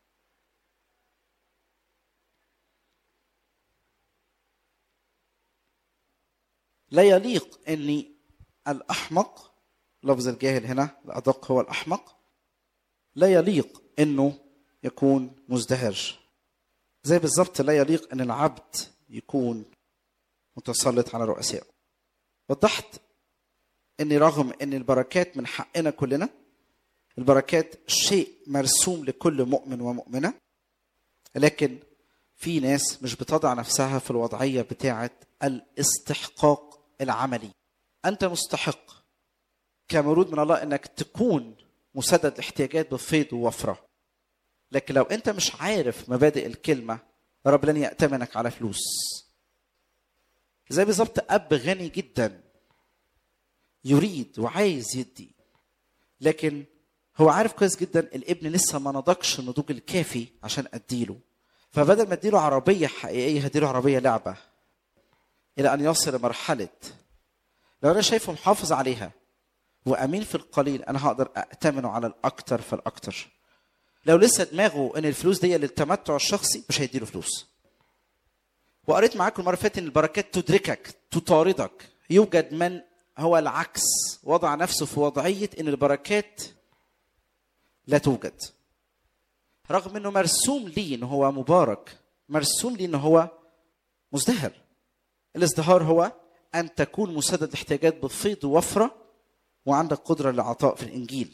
لا يليق ان الاحمق لفظ الجاهل هنا الادق هو الاحمق لا يليق انه يكون مزدهر زي بالظبط لا يليق ان العبد يكون متسلط على رؤسائه وضحت ان رغم ان البركات من حقنا كلنا البركات شيء مرسوم لكل مؤمن ومؤمنه لكن في ناس مش بتضع نفسها في الوضعيه بتاعه الاستحقاق العملي انت مستحق كمولود من الله انك تكون مسدد الاحتياجات بفيض ووفره لكن لو انت مش عارف مبادئ الكلمه رب لن يأتمنك على فلوس زي بالظبط اب غني جدا يريد وعايز يدي لكن هو عارف كويس جدا الابن لسه ما نضجش النضوج الكافي عشان اديله فبدل ما اديله عربيه حقيقيه هديله عربيه لعبه الى ان يصل لمرحله لو انا شايفه محافظ عليها وامين في القليل انا هقدر اتمنه على الاكثر فالاكثر لو لسه دماغه ان الفلوس دي للتمتع الشخصي مش هيديله فلوس وقريت معاكم المره اللي فاتت ان البركات تدركك تطاردك يوجد من هو العكس وضع نفسه في وضعيه ان البركات لا توجد رغم انه مرسوم لي ان هو مبارك مرسوم لي ان هو مزدهر الازدهار هو ان تكون مسدد الاحتياجات بفيض ووفره وعندك قدره للعطاء في الانجيل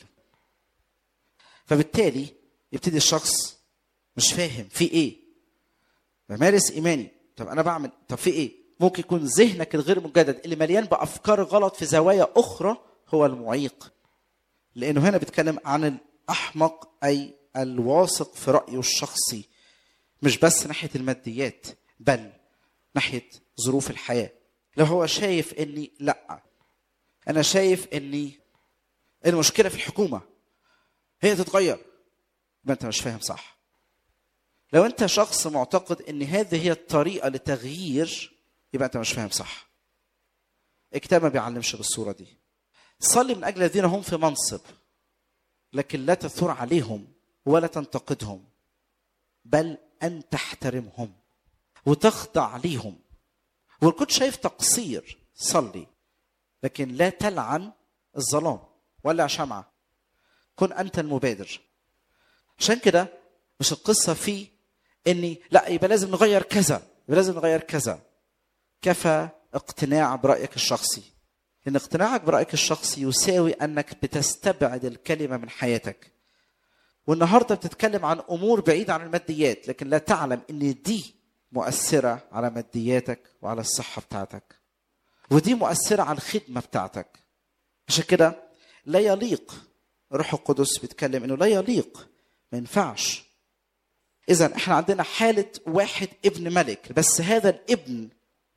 فبالتالي يبتدي الشخص مش فاهم في ايه بمارس ايماني طب انا بعمل طب في ايه ممكن يكون ذهنك الغير مجدد اللي مليان بافكار غلط في زوايا اخرى هو المعيق لانه هنا بيتكلم عن الاحمق اي الواثق في رايه الشخصي مش بس ناحيه الماديات بل ناحيه ظروف الحياه لو هو شايف اني لا انا شايف اني المشكله في الحكومه هي تتغير يبقى انت مش فاهم صح لو انت شخص معتقد ان هذه هي الطريقه لتغيير يبقى انت مش فاهم صح الكتاب ما بيعلمش بالصوره دي صلي من اجل الذين هم في منصب لكن لا تثور عليهم ولا تنتقدهم بل ان تحترمهم وتخضع ليهم وكنت شايف تقصير صلي لكن لا تلعن الظلام ولا شمعه كن انت المبادر عشان كده مش القصه في اني لا يبقى لازم نغير كذا يبقى لازم نغير كذا كفى اقتناع برايك الشخصي لان اقتناعك برايك الشخصي يساوي انك بتستبعد الكلمه من حياتك والنهارده بتتكلم عن امور بعيده عن الماديات لكن لا تعلم ان دي مؤثره على مادياتك وعلى الصحه بتاعتك ودي مؤثره على الخدمه بتاعتك عشان كده لا يليق الروح القدس بيتكلم انه لا يليق ما ينفعش اذا احنا عندنا حاله واحد ابن ملك بس هذا الابن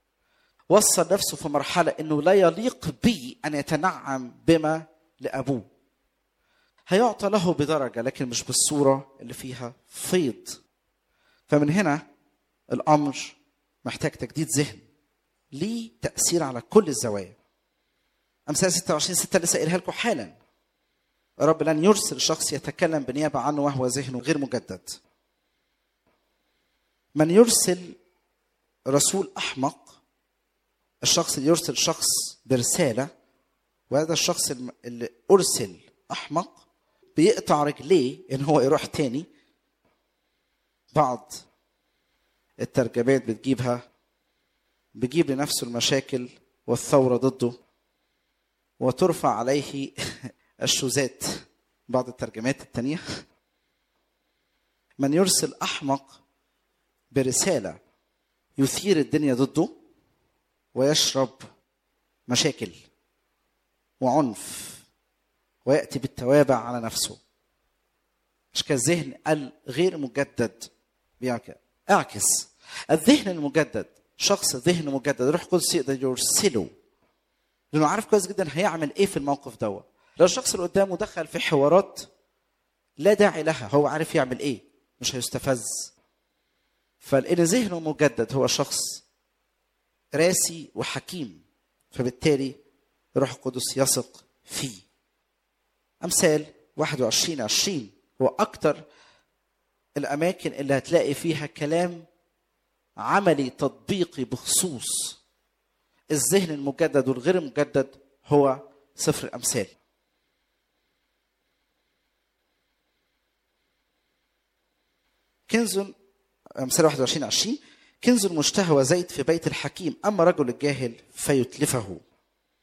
وصل نفسه في مرحله انه لا يليق بي ان يتنعم بما لابوه هيعطى له بدرجه لكن مش بالصوره اللي فيها فيض فمن هنا الامر محتاج تجديد ذهن ليه تاثير على كل الزوايا امثال 26 6 لسه قايلها لكم حالا رب لن يرسل شخص يتكلم بنيابه عنه وهو ذهنه غير مجدد من يرسل رسول احمق الشخص اللي يرسل شخص برساله وهذا الشخص اللي ارسل احمق بيقطع رجليه ان هو يروح تاني بعض الترجمات بتجيبها بيجيب لنفسه المشاكل والثوره ضده وترفع عليه الشوزات بعض الترجمات التانية من يرسل أحمق برسالة يثير الدنيا ضده ويشرب مشاكل وعنف ويأتي بالتوابع على نفسه مش كالذهن الغير مجدد بيعمل كده اعكس الذهن المجدد شخص ذهن مجدد روح القدس يقدر يرسله لانه عارف كويس جدا هيعمل ايه في الموقف دوت لو الشخص اللي قدامه دخل في حوارات لا داعي لها هو عارف يعمل ايه مش هيستفز فلان ذهنه مجدد هو شخص راسي وحكيم فبالتالي الروح القدس يثق فيه امثال 21 20 هو اكتر الاماكن اللي هتلاقي فيها كلام عملي تطبيقي بخصوص الذهن المجدد والغير المجدد هو سفر الامثال كنز امثال 21 20 كنز مشتهى وزيت في بيت الحكيم اما رجل الجاهل فيتلفه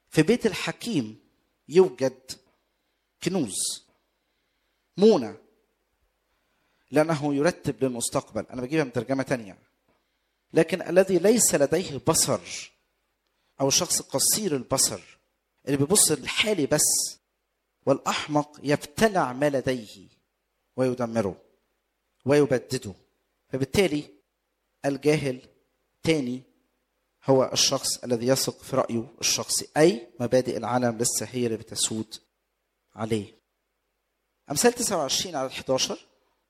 في بيت الحكيم يوجد كنوز منى لأنه يرتب للمستقبل أنا بجيبها من ترجمة تانية لكن الذي ليس لديه بصر أو شخص قصير البصر اللي بيبص للحالي بس والأحمق يبتلع ما لديه ويدمره ويبدده فبالتالي الجاهل تاني هو الشخص الذي يثق في رأيه الشخصي أي مبادئ العالم لسه هي اللي بتسود عليه أمثال 29 على 11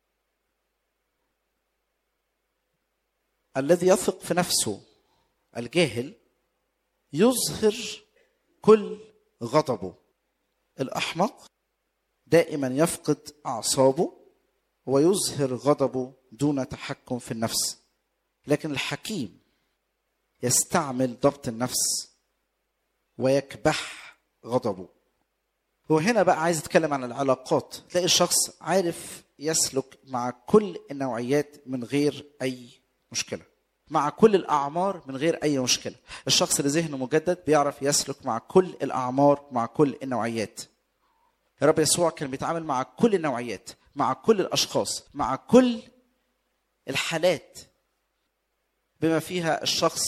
الذي يثق في نفسه الجاهل يظهر كل غضبه الأحمق دائما يفقد أعصابه ويظهر غضبه دون تحكم في النفس لكن الحكيم يستعمل ضبط النفس ويكبح غضبه هو هنا بقى عايز يتكلم عن العلاقات تلاقي الشخص عارف يسلك مع كل النوعيات من غير اي مشكله مع كل الاعمار من غير اي مشكله الشخص اللي ذهنه مجدد بيعرف يسلك مع كل الاعمار مع كل النوعيات الرب يسوع كان بيتعامل مع كل النوعيات مع كل الاشخاص مع كل الحالات بما فيها الشخص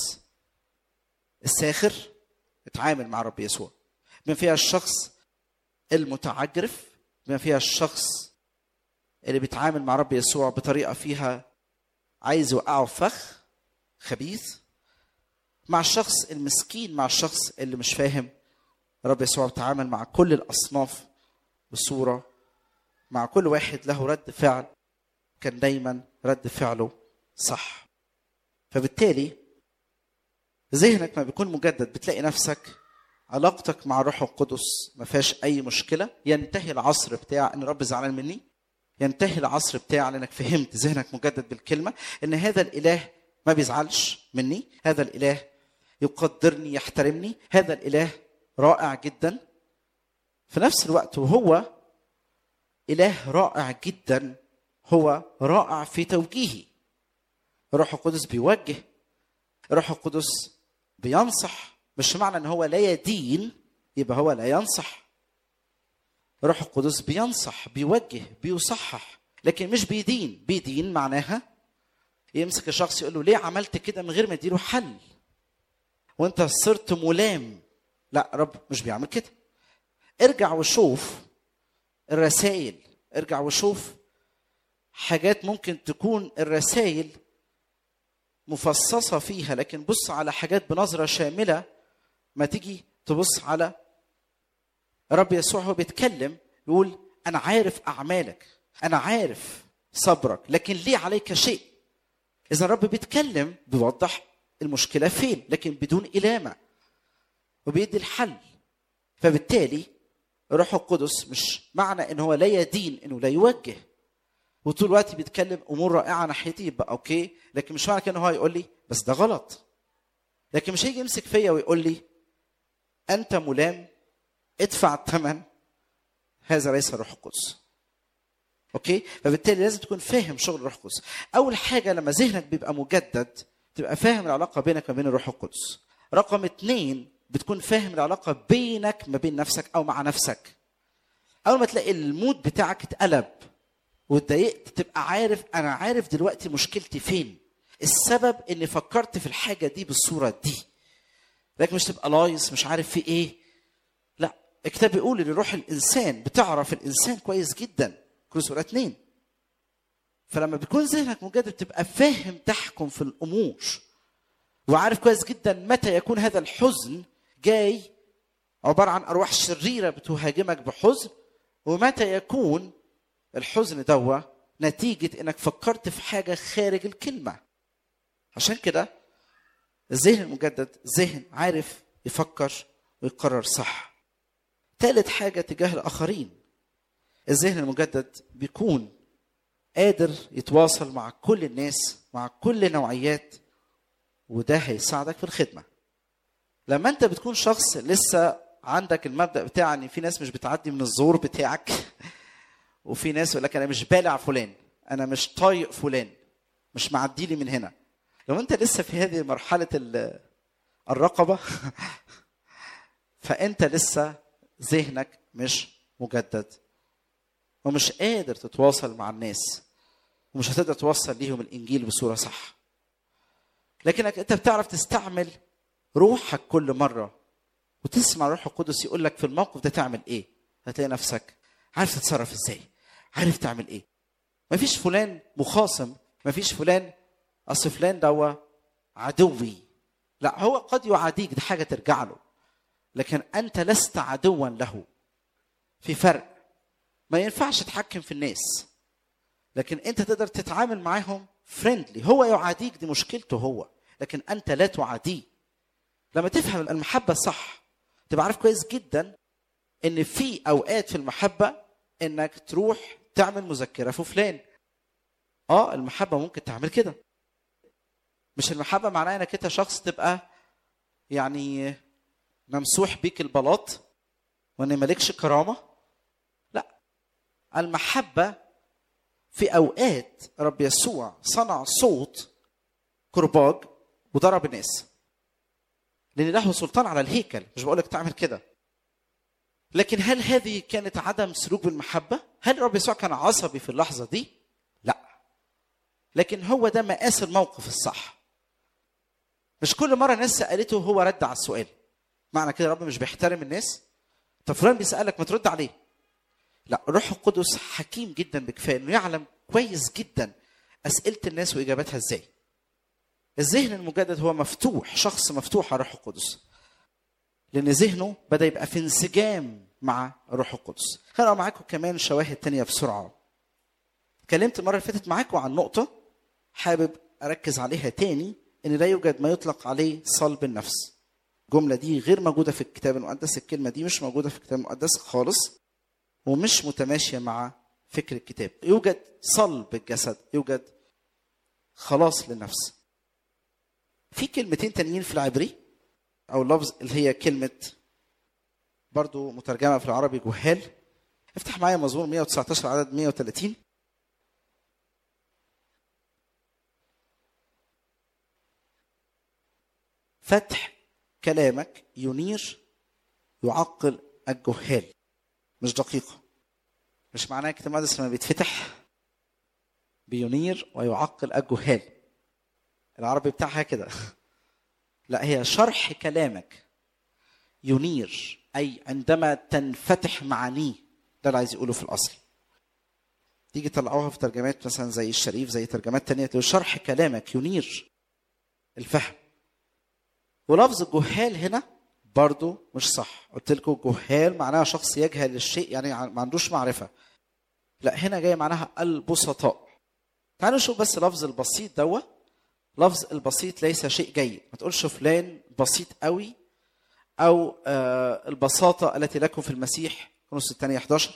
الساخر اتعامل مع الرب يسوع بما فيها الشخص المتعجرف بما فيها الشخص اللي بيتعامل مع رب يسوع بطريقه فيها عايز يوقعه في فخ خبيث مع الشخص المسكين مع الشخص اللي مش فاهم رب يسوع بيتعامل مع كل الاصناف بصوره مع كل واحد له رد فعل كان دايما رد فعله صح فبالتالي ذهنك ما بيكون مجدد بتلاقي نفسك علاقتك مع الروح القدس ما فيهاش اي مشكله ينتهي العصر بتاع ان رب زعلان مني ينتهي العصر بتاع انك فهمت ذهنك مجدد بالكلمه ان هذا الاله ما بيزعلش مني هذا الاله يقدرني يحترمني هذا الاله رائع جدا في نفس الوقت وهو اله رائع جدا هو رائع في توجيهي الروح القدس بيوجه الروح القدس بينصح مش معنى ان هو لا يدين يبقى هو لا ينصح الروح القدس بينصح بيوجه بيصحح لكن مش بيدين بيدين معناها يمسك الشخص يقول له ليه عملت كده من غير ما يديله حل وانت صرت ملام لا رب مش بيعمل كده ارجع وشوف الرسائل ارجع وشوف حاجات ممكن تكون الرسائل مفصصه فيها لكن بص على حاجات بنظره شامله ما تيجي تبص على رب يسوع هو بيتكلم يقول انا عارف اعمالك انا عارف صبرك لكن ليه عليك شيء اذا الرب بيتكلم بيوضح المشكله فين لكن بدون الامه وبيدي الحل فبالتالي الروح القدس مش معنى ان هو لا يدين انه لا يوجه وطول الوقت بيتكلم امور رائعه ناحيتي يبقى اوكي لكن مش معنى كده ان هو يقول لي بس ده غلط لكن مش هيجي يمسك فيا ويقول لي انت ملام ادفع الثمن هذا ليس الروح القدس اوكي فبالتالي لازم تكون فاهم شغل الروح القدس اول حاجه لما ذهنك بيبقى مجدد تبقى فاهم العلاقه بينك وبين الروح القدس رقم اتنين بتكون فاهم العلاقه بينك ما بين نفسك او مع نفسك اول ما تلاقي المود بتاعك اتقلب واتضايقت تبقى عارف انا عارف دلوقتي مشكلتي فين السبب اني فكرت في الحاجه دي بالصوره دي لكن مش تبقى لايص مش عارف في ايه لا الكتاب بيقول ان روح الانسان بتعرف الانسان كويس جدا كل سوره اتنين فلما بيكون ذهنك مجدد تبقى فاهم تحكم في الامور وعارف كويس جدا متى يكون هذا الحزن جاي عباره عن ارواح شريره بتهاجمك بحزن ومتى يكون الحزن دوا نتيجه انك فكرت في حاجه خارج الكلمه عشان كده الذهن المجدد ذهن عارف يفكر ويقرر صح ثالث حاجة تجاه الآخرين الذهن المجدد بيكون قادر يتواصل مع كل الناس مع كل النوعيات وده هيساعدك في الخدمة لما انت بتكون شخص لسه عندك المبدأ بتاع ان في ناس مش بتعدي من الزور بتاعك وفي ناس يقول لك انا مش بالع فلان انا مش طايق فلان مش معدي لي من هنا لو انت لسه في هذه مرحله الرقبه فانت لسه ذهنك مش مجدد ومش قادر تتواصل مع الناس ومش هتقدر توصل ليهم الانجيل بصوره صح لكنك انت بتعرف تستعمل روحك كل مره وتسمع الروح القدس يقول لك في الموقف ده تعمل ايه هتلاقي نفسك عارف تتصرف ازاي عارف تعمل ايه مفيش فلان مخاصم مفيش فلان اصل فلان دوا عدوي لا هو قد يعاديك دي حاجه ترجع له لكن انت لست عدوا له في فرق ما ينفعش تتحكم في الناس لكن انت تقدر تتعامل معاهم فريندلي هو يعاديك دي مشكلته هو لكن انت لا تعاديه لما تفهم المحبه صح تبقى عارف كويس جدا ان في اوقات في المحبه انك تروح تعمل مذكره في فلان اه المحبه ممكن تعمل كده مش المحبه معناها انك انت شخص تبقى يعني ممسوح بيك البلاط وان مالكش كرامه لا المحبه في اوقات رب يسوع صنع صوت كرباج وضرب الناس لان له سلطان على الهيكل مش بقول لك تعمل كده لكن هل هذه كانت عدم سلوك بالمحبه هل رب يسوع كان عصبي في اللحظه دي لا لكن هو ده مقاس الموقف الصح مش كل مره الناس سالته هو رد على السؤال معنى كده رب مش بيحترم الناس طب فلان بيسالك ما ترد عليه لا الروح القدس حكيم جدا بكفايه انه يعلم كويس جدا اسئله الناس واجاباتها ازاي الذهن المجدد هو مفتوح شخص مفتوح على الروح القدس لان ذهنه بدا يبقى في انسجام مع الروح القدس هقرا معاكم كمان شواهد تانية بسرعه اتكلمت المره اللي فاتت معاكم عن نقطه حابب اركز عليها تاني ان لا يوجد ما يطلق عليه صلب النفس الجمله دي غير موجوده في الكتاب المقدس الكلمه دي مش موجوده في الكتاب المقدس خالص ومش متماشيه مع فكر الكتاب يوجد صلب الجسد يوجد خلاص للنفس في كلمتين تانيين في العبري او لفظ اللي هي كلمه برضو مترجمه في العربي جهال افتح معايا مزمور 119 عدد 130 فتح كلامك ينير يعقل الجهال مش دقيقة مش معناه الكتاب المقدس لما بيتفتح بينير ويعقل الجهال العربي بتاعها كده لا هي شرح كلامك ينير أي عندما تنفتح معانيه ده اللي عايز يقوله في الأصل تيجي تطلعوها في ترجمات مثلا زي الشريف زي ترجمات تانية تقول شرح كلامك ينير الفهم ولفظ الجهال هنا برضو مش صح قلت لكم جهال معناها شخص يجهل الشيء يعني ما عندوش معرفة لا هنا جاي معناها البسطاء تعالوا نشوف بس لفظ البسيط دوا لفظ البسيط ليس شيء جيد ما تقولش فلان بسيط قوي او آه البساطة التي لكم في المسيح كنوس الثانية 11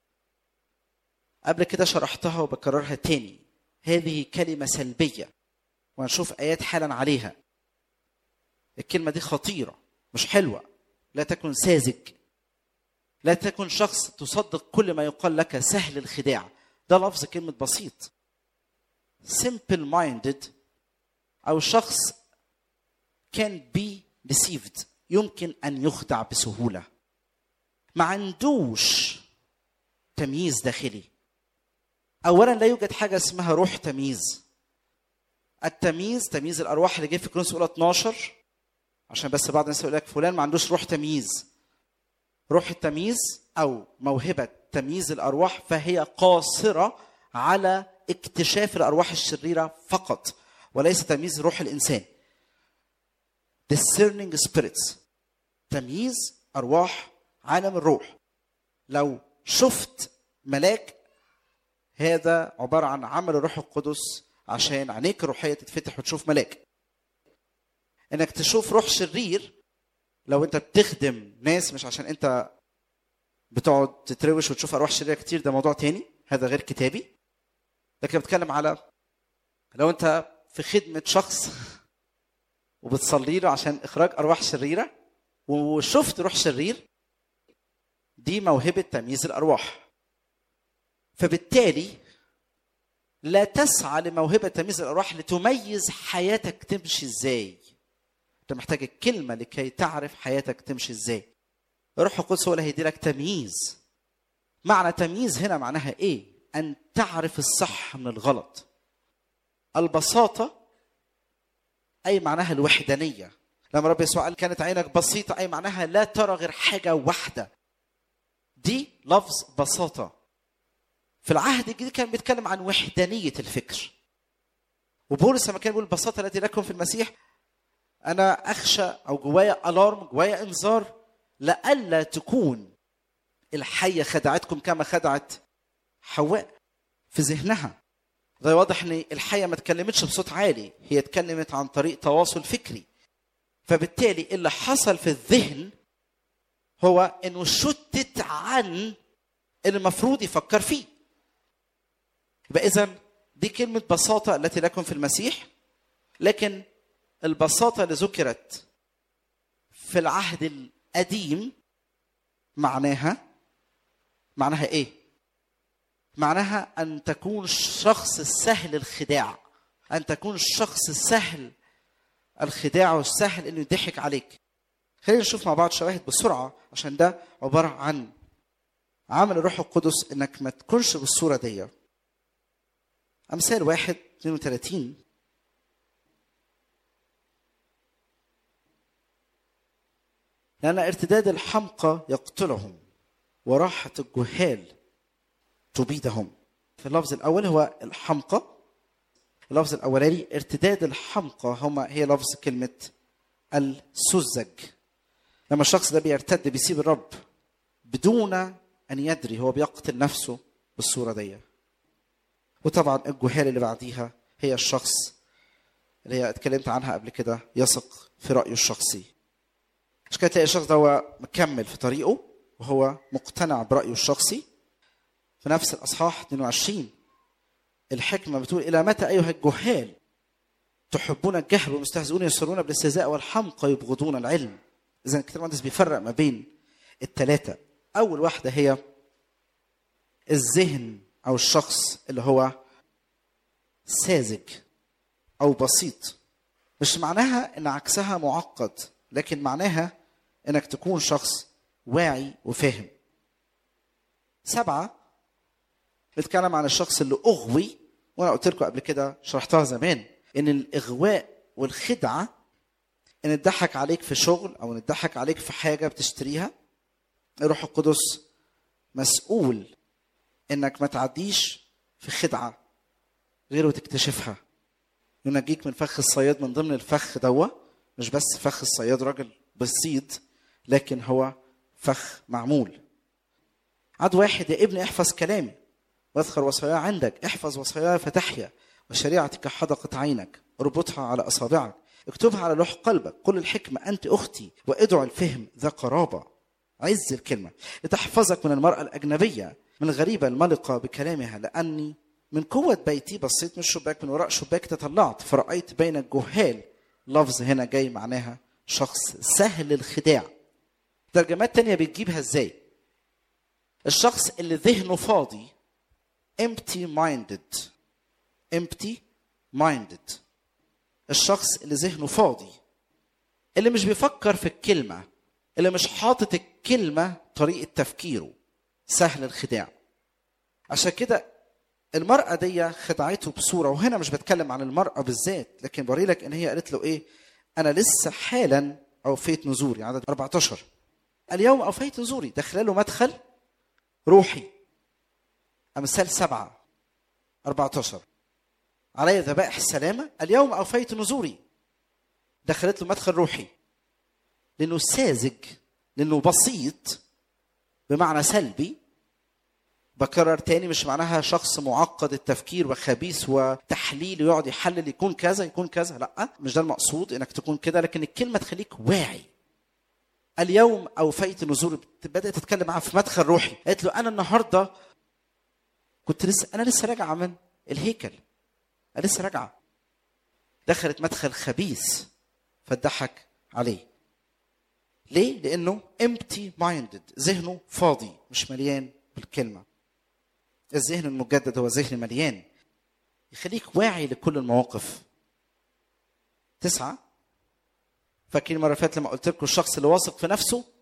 قبل كده شرحتها وبكررها تاني هذه كلمة سلبية وهنشوف آيات حالا عليها الكلمة دي خطيرة مش حلوة لا تكن ساذج لا تكن شخص تصدق كل ما يقال لك سهل الخداع ده لفظ كلمة بسيط simple minded أو شخص can be deceived يمكن أن يخدع بسهولة ما عندوش تمييز داخلي أولا لا يوجد حاجة اسمها روح تمييز التمييز تمييز الأرواح اللي جه في كورنثوس الأولى 12 عشان بس بعض الناس يقول لك فلان ما عندوش روح تمييز روح التمييز او موهبه تمييز الارواح فهي قاصره على اكتشاف الارواح الشريره فقط وليس تمييز روح الانسان discerning spirits تمييز ارواح عالم الروح لو شفت ملاك هذا عباره عن عمل الروح القدس عشان عينيك الروحيه تتفتح وتشوف ملاك انك تشوف روح شرير لو انت بتخدم ناس مش عشان انت بتقعد تتروش وتشوف ارواح شريره كتير ده موضوع تاني هذا غير كتابي لكن بتكلم على لو انت في خدمه شخص وبتصلي له عشان اخراج ارواح شريره وشفت روح شرير دي موهبه تمييز الارواح فبالتالي لا تسعى لموهبه تمييز الارواح لتميز حياتك تمشي ازاي انت محتاج الكلمه لكي تعرف حياتك تمشي ازاي الروح القدس هو اللي هيدي لك تمييز معنى تمييز هنا معناها ايه ان تعرف الصح من الغلط البساطه اي معناها الوحدانيه لما رب يسوع قال كانت عينك بسيطه اي معناها لا ترى غير حاجه واحده دي لفظ بساطه في العهد الجديد كان بيتكلم عن وحدانيه الفكر وبولس لما كان بيقول البساطه التي لكم في المسيح انا اخشى او جوايا الارم جوايا انذار لئلا تكون الحيه خدعتكم كما خدعت حواء في ذهنها ده واضح ان الحيه ما اتكلمتش بصوت عالي هي اتكلمت عن طريق تواصل فكري فبالتالي اللي حصل في الذهن هو انه شتت عن اللي المفروض يفكر فيه يبقى اذا دي كلمه بساطه التي لكم في المسيح لكن البساطه اللي ذكرت في العهد القديم معناها معناها ايه معناها ان تكون شخص سهل الخداع ان تكون الشخص سهل الخداع والسهل انه يضحك عليك خلينا نشوف مع بعض شواهد بسرعه عشان ده عباره عن عمل الروح القدس انك ما تكونش بالصوره دي امثال واحد 32 لأن ارتداد الحمقى يقتلهم وراحة الجهال تبيدهم في اللفظ الأول هو الحمقى اللفظ الأولاني ارتداد الحمقى هما هي لفظ كلمة السذج لما الشخص ده بيرتد بيسيب الرب بدون أن يدري هو بيقتل نفسه بالصورة دي وطبعا الجهال اللي بعديها هي الشخص اللي هي اتكلمت عنها قبل كده يثق في رأيه الشخصي مش كده تلاقي الشخص ده هو مكمل في طريقه وهو مقتنع برأيه الشخصي في نفس الأصحاح 22 الحكمة بتقول إلى متى أيها الجهال تحبون الجهل والمستهزئون يسرون بالاستهزاء والحمقى يبغضون العلم إذا الكتاب المقدس بيفرق ما بين الثلاثة أول واحدة هي الذهن أو الشخص اللي هو ساذج أو بسيط مش معناها إن عكسها معقد لكن معناها انك تكون شخص واعي وفاهم سبعة بتكلم عن الشخص اللي أغوي وأنا قلت لكم قبل كده شرحتها زمان إن الإغواء والخدعة إن اتضحك عليك في شغل أو إن اتضحك عليك في حاجة بتشتريها الروح القدس مسؤول إنك ما تعديش في خدعة غير وتكتشفها ينجيك من فخ الصياد من ضمن الفخ دوا مش بس فخ الصياد راجل بسيط لكن هو فخ معمول عد واحد يا ابني احفظ كلامي واذكر وصاياي عندك احفظ وصاياي فتحيا وشريعتك حدقت عينك اربطها على اصابعك اكتبها على لوح قلبك قل الحكمة أنت أختي وادعو الفهم ذا قرابة عز الكلمة لتحفظك من المرأة الأجنبية من الغريبة الملقة بكلامها لأني من قوة بيتي بصيت من الشباك من وراء شباك تطلعت فرأيت بين الجهال لفظ هنا جاي معناها شخص سهل الخداع ترجمات تانية بتجيبها ازاي الشخص اللي ذهنه فاضي empty minded empty minded الشخص اللي ذهنه فاضي اللي مش بيفكر في الكلمة اللي مش حاطط الكلمة طريقة تفكيره سهل الخداع عشان كده المرأة دي خدعته بصورة وهنا مش بتكلم عن المرأة بالذات لكن بوري لك ان هي قالت له ايه انا لسه حالا اوفيت نذوري عدد 14 اليوم اوفيت نذوري ده خلاله مدخل روحي امثال سبعة 14 علي ذبائح السلامة اليوم أوفيت نذوري دخلت له مدخل روحي لأنه ساذج لأنه بسيط بمعنى سلبي بكرر تاني مش معناها شخص معقد التفكير وخبيث وتحليل ويقعد يحلل يكون كذا يكون كذا لا مش ده المقصود انك تكون كده لكن الكلمه تخليك واعي اليوم اوفيت نذور بدات تتكلم معاه في مدخل روحي قالت له انا النهارده كنت لسه انا لسه راجعه من الهيكل انا لسه راجعه دخلت مدخل خبيث فاتضحك عليه ليه؟ لأنه empty minded ذهنه فاضي مش مليان بالكلمة الذهن المجدد هو ذهن مليان يخليك واعي لكل المواقف تسعة فاكرين المرة اللي فاتت لما قلت لكم الشخص اللي واثق في نفسه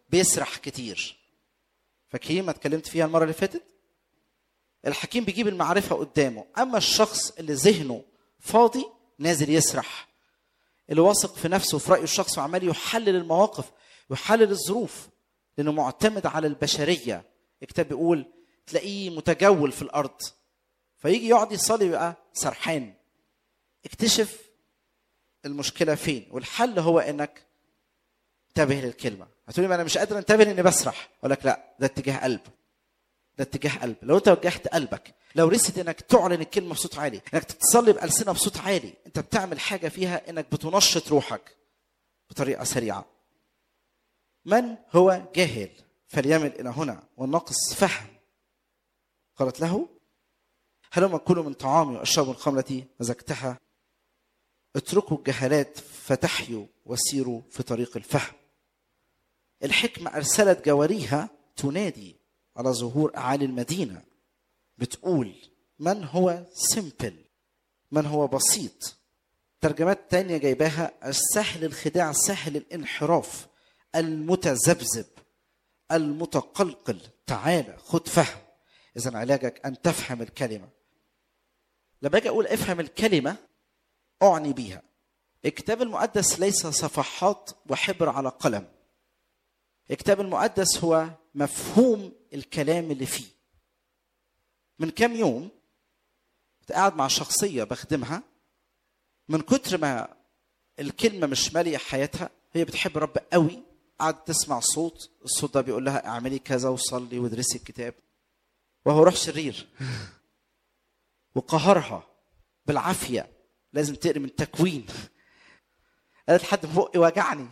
بيسرح كتير فاكرين ما اتكلمت فيها المره اللي فاتت الحكيم بيجيب المعرفه قدامه اما الشخص اللي ذهنه فاضي نازل يسرح اللي واثق في نفسه وفي رايه الشخص وعمال يحلل المواقف ويحلل الظروف لانه معتمد على البشريه الكتاب بيقول تلاقيه متجول في الارض فيجي يقعد يصلي يبقى سرحان اكتشف المشكله فين والحل هو انك انتبه للكلمه هتقولي ما انا مش قادر انتبه اني بسرح اقول لك لا ده اتجاه قلب ده اتجاه قلب لو انت وجهت قلبك لو رست انك تعلن الكلمه بصوت عالي انك تصلي بالسنه بصوت عالي انت بتعمل حاجه فيها انك بتنشط روحك بطريقه سريعه من هو جاهل فليمل الى هنا والناقص فهم قالت له هلما كلوا من طعامي واشربوا الخمر التي مزجتها اتركوا الجهالات فتحيوا وسيروا في طريق الفهم الحكمة أرسلت جواريها تنادي على ظهور أعالي المدينة بتقول من هو سيمبل من هو بسيط ترجمات تانية جايباها السهل الخداع سهل الانحراف المتذبذب المتقلقل تعالى خد فهم إذا علاجك أن تفهم الكلمة لما أجي أقول افهم الكلمة أعني بيها الكتاب المقدس ليس صفحات وحبر على قلم الكتاب المقدس هو مفهوم الكلام اللي فيه من كام يوم كنت قاعد مع شخصية بخدمها من كتر ما الكلمة مش مالية حياتها هي بتحب رب قوي قعدت تسمع صوت الصوت ده بيقول لها اعملي كذا وصلي وادرسي الكتاب وهو روح شرير وقهرها بالعافية لازم تقري من تكوين قالت حد في بقي وجعني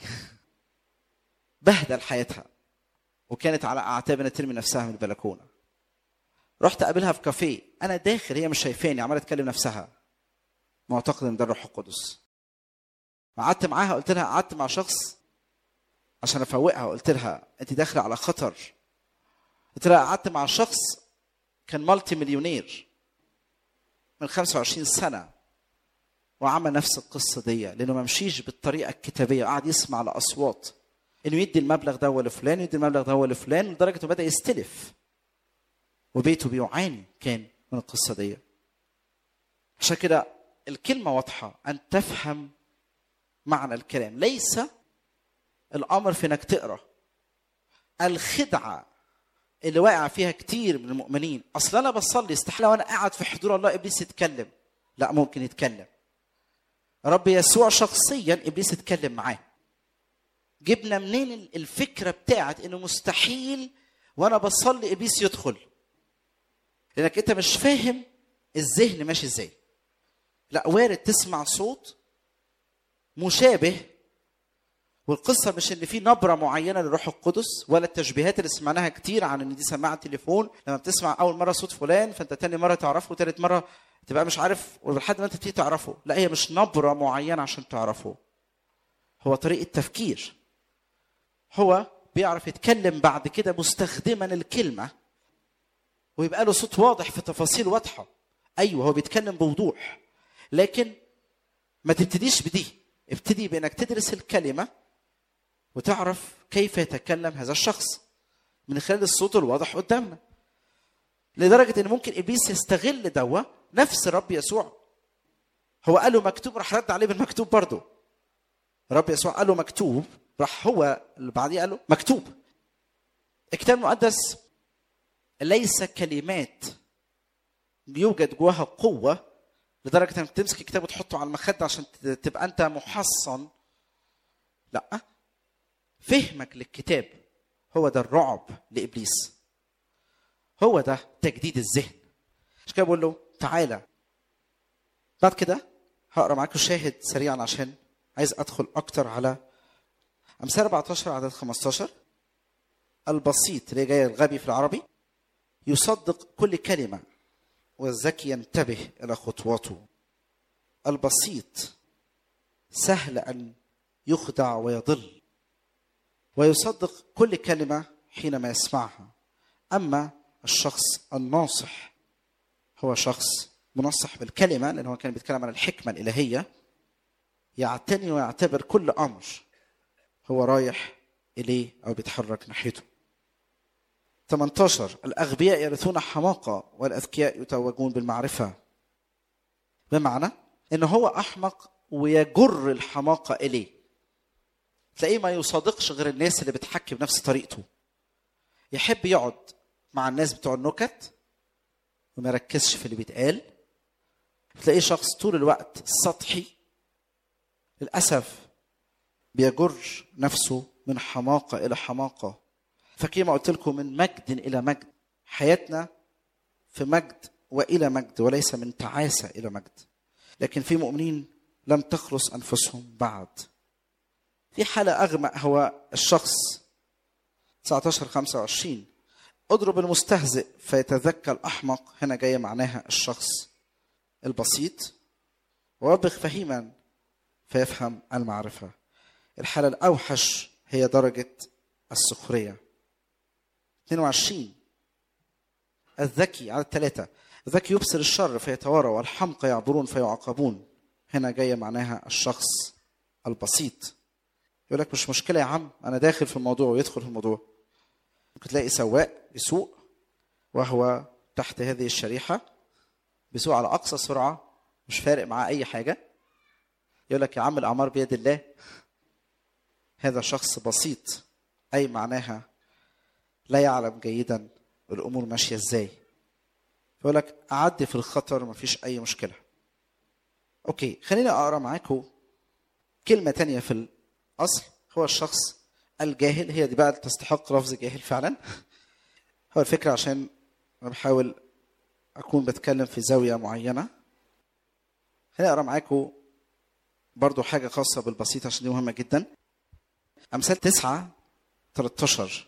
بهدل حياتها وكانت على اعتاب انها ترمي نفسها من البلكونه رحت اقابلها في كافيه انا داخل هي مش شايفاني عماله تكلم نفسها معتقد ان ده الروح القدس قعدت معاها قلت لها قعدت مع شخص عشان افوقها قلت لها انت داخله على خطر قلت لها قعدت مع شخص كان مالتي مليونير من 25 سنه وعمل نفس القصه دي لانه ما مشيش بالطريقه الكتابيه قعد يسمع لاصوات انه يدي المبلغ ده لفلان يدي المبلغ ده لفلان لدرجه انه بدا يستلف وبيته بيعاني كان من القصه دي عشان كده الكلمه واضحه ان تفهم معنى الكلام ليس الامر في انك تقرا الخدعه اللي واقع فيها كتير من المؤمنين اصل انا بصلي استحاله وانا قاعد في حضور الله ابليس يتكلم لا ممكن يتكلم رب يسوع شخصيا ابليس اتكلم معاه جبنا منين الفكره بتاعت انه مستحيل وانا بصلي ابليس يدخل لانك انت مش فاهم الذهن ماشي ازاي لا وارد تسمع صوت مشابه والقصه مش ان في نبره معينه للروح القدس ولا التشبيهات اللي سمعناها كتير عن ان دي سماعه تليفون لما بتسمع اول مره صوت فلان فانت تاني مره تعرفه وتالت مره تبقى مش عارف ولحد ما انت تبتدي تعرفه لا هي مش نبره معينه عشان تعرفه هو طريقه تفكير هو بيعرف يتكلم بعد كده مستخدما الكلمه ويبقى له صوت واضح في تفاصيل واضحه ايوه هو بيتكلم بوضوح لكن ما تبتديش بدي ابتدي بانك تدرس الكلمه وتعرف كيف يتكلم هذا الشخص من خلال الصوت الواضح قدامنا لدرجه ان ممكن ابليس يستغل دوا نفس الرب يسوع هو قال له مكتوب راح رد عليه بالمكتوب برضه الرب يسوع قال له مكتوب راح هو اللي بعديه قال له مكتوب الكتاب المقدس ليس كلمات يوجد جواها قوة لدرجة انك تمسك الكتاب وتحطه على المخدة عشان تبقى انت محصن لا فهمك للكتاب هو ده الرعب لابليس هو ده تجديد الذهن عشان كده بقول له تعالى بعد كده هقرا معاكم شاهد سريعا عشان عايز ادخل اكتر على امثال 14 عدد 15 البسيط اللي جاي الغبي في العربي يصدق كل كلمه والذكي ينتبه الى خطواته البسيط سهل ان يخدع ويضل ويصدق كل كلمه حينما يسمعها اما الشخص الناصح هو شخص منصح بالكلمه لان هو كان بيتكلم عن الحكمه الالهيه يعتني ويعتبر كل امر هو رايح اليه او بيتحرك ناحيته 18 الاغبياء يرثون حماقه والاذكياء يتوجون بالمعرفه بمعنى ان هو احمق ويجر الحماقه اليه تلاقيه ما يصادقش غير الناس اللي بتحكي بنفس طريقته يحب يقعد مع الناس بتوع النكت وما يركزش في اللي بيتقال تلاقيه شخص طول الوقت سطحي للاسف بيجر نفسه من حماقه الى حماقه فكما قلت لكم من مجد الى مجد حياتنا في مجد والى مجد وليس من تعاسه الى مجد لكن في مؤمنين لم تخلص انفسهم بعد في حاله اغمق هو الشخص 19 25 اضرب المستهزئ فيتذكى الاحمق هنا جايه معناها الشخص البسيط ووبخ فهيما فيفهم المعرفه الحاله الاوحش هي درجه السخريه 22 الذكي على الثلاثه الذكي يبصر الشر فيتوارى والحمقى يعبرون فيعاقبون هنا جايه معناها الشخص البسيط يقول لك مش مشكله يا عم انا داخل في الموضوع ويدخل في الموضوع ممكن تلاقي سواق بيسوق وهو تحت هذه الشريحه بيسوق على اقصى سرعه مش فارق معاه اي حاجه يقول لك يا عم الاعمار بيد الله هذا شخص بسيط اي معناها لا يعلم جيدا الامور ماشيه ازاي يقول لك اعدي في الخطر مفيش اي مشكله اوكي خليني اقرا معاكم كلمه تانية في الاصل هو الشخص الجاهل هي دي بقى تستحق لفظ جاهل فعلا هو الفكره عشان انا بحاول اكون بتكلم في زاويه معينه خليني اقرا معاكم برضو حاجه خاصه بالبسيط عشان دي مهمه جدا امثال تسعة 13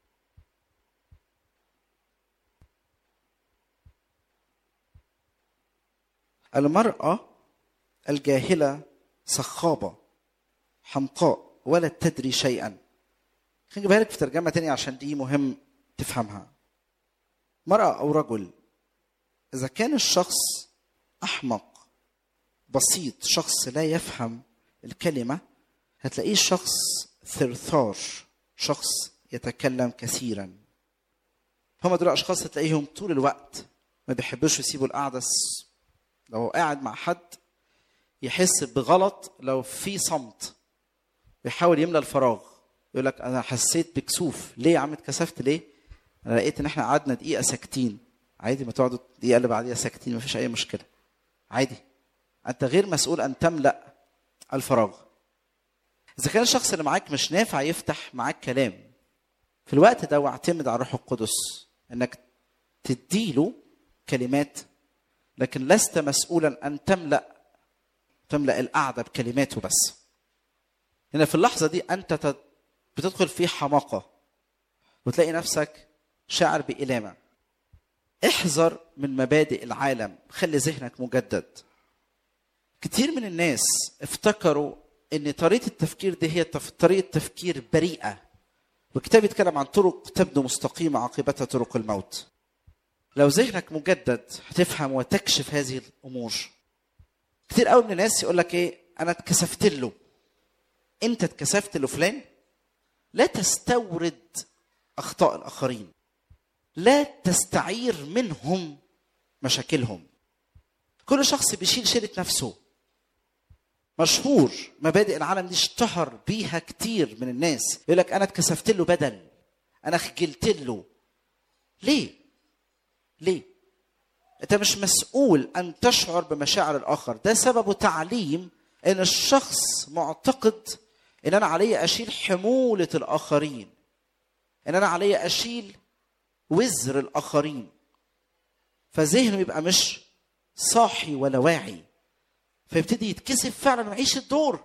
المرأة الجاهلة صخابة حمقاء ولا تدري شيئا خليني اجيبها لك في ترجمة تانية عشان دي مهم تفهمها مرأة أو رجل إذا كان الشخص أحمق بسيط شخص لا يفهم الكلمة هتلاقيه شخص ثرثار شخص يتكلم كثيرا هم دول الأشخاص هتلاقيهم طول الوقت ما بيحبوش يسيبوا القعدة لو قاعد مع حد يحس بغلط لو في صمت بيحاول يملى الفراغ يقول لك انا حسيت بكسوف ليه يا عم اتكسفت ليه انا لقيت ان احنا قعدنا دقيقه ساكتين عادي ما تقعدوا الدقيقه اللي بعديها ساكتين ما فيش اي مشكله عادي انت غير مسؤول ان تملا الفراغ اذا كان الشخص اللي معاك مش نافع يفتح معاك كلام في الوقت ده واعتمد على الروح القدس انك تديله كلمات لكن لست مسؤولا ان تملا تملا القعده بكلماته بس هنا في اللحظه دي انت بتدخل في حماقه وتلاقي نفسك شاعر بإلامة احذر من مبادئ العالم خلي ذهنك مجدد كتير من الناس افتكروا ان طريقه التفكير دي هي طريقه تفكير بريئه والكتاب يتكلم عن طرق تبدو مستقيمه عاقبتها طرق الموت لو ذهنك مجدد هتفهم وتكشف هذه الامور كتير قوي من الناس يقول لك ايه انا اتكسفت له انت اتكسفت لفلان لا تستورد اخطاء الاخرين لا تستعير منهم مشاكلهم كل شخص بيشيل شيلة نفسه مشهور مبادئ العالم دي اشتهر بيها كتير من الناس يقول لك انا اتكسفت له بدل انا خجلت له ليه ليه انت مش مسؤول ان تشعر بمشاعر الاخر ده سببه تعليم ان الشخص معتقد ان انا علي اشيل حموله الاخرين ان انا علي اشيل وزر الاخرين فذهنه يبقى مش صاحي ولا واعي فيبتدي يتكسف فعلا ويعيش الدور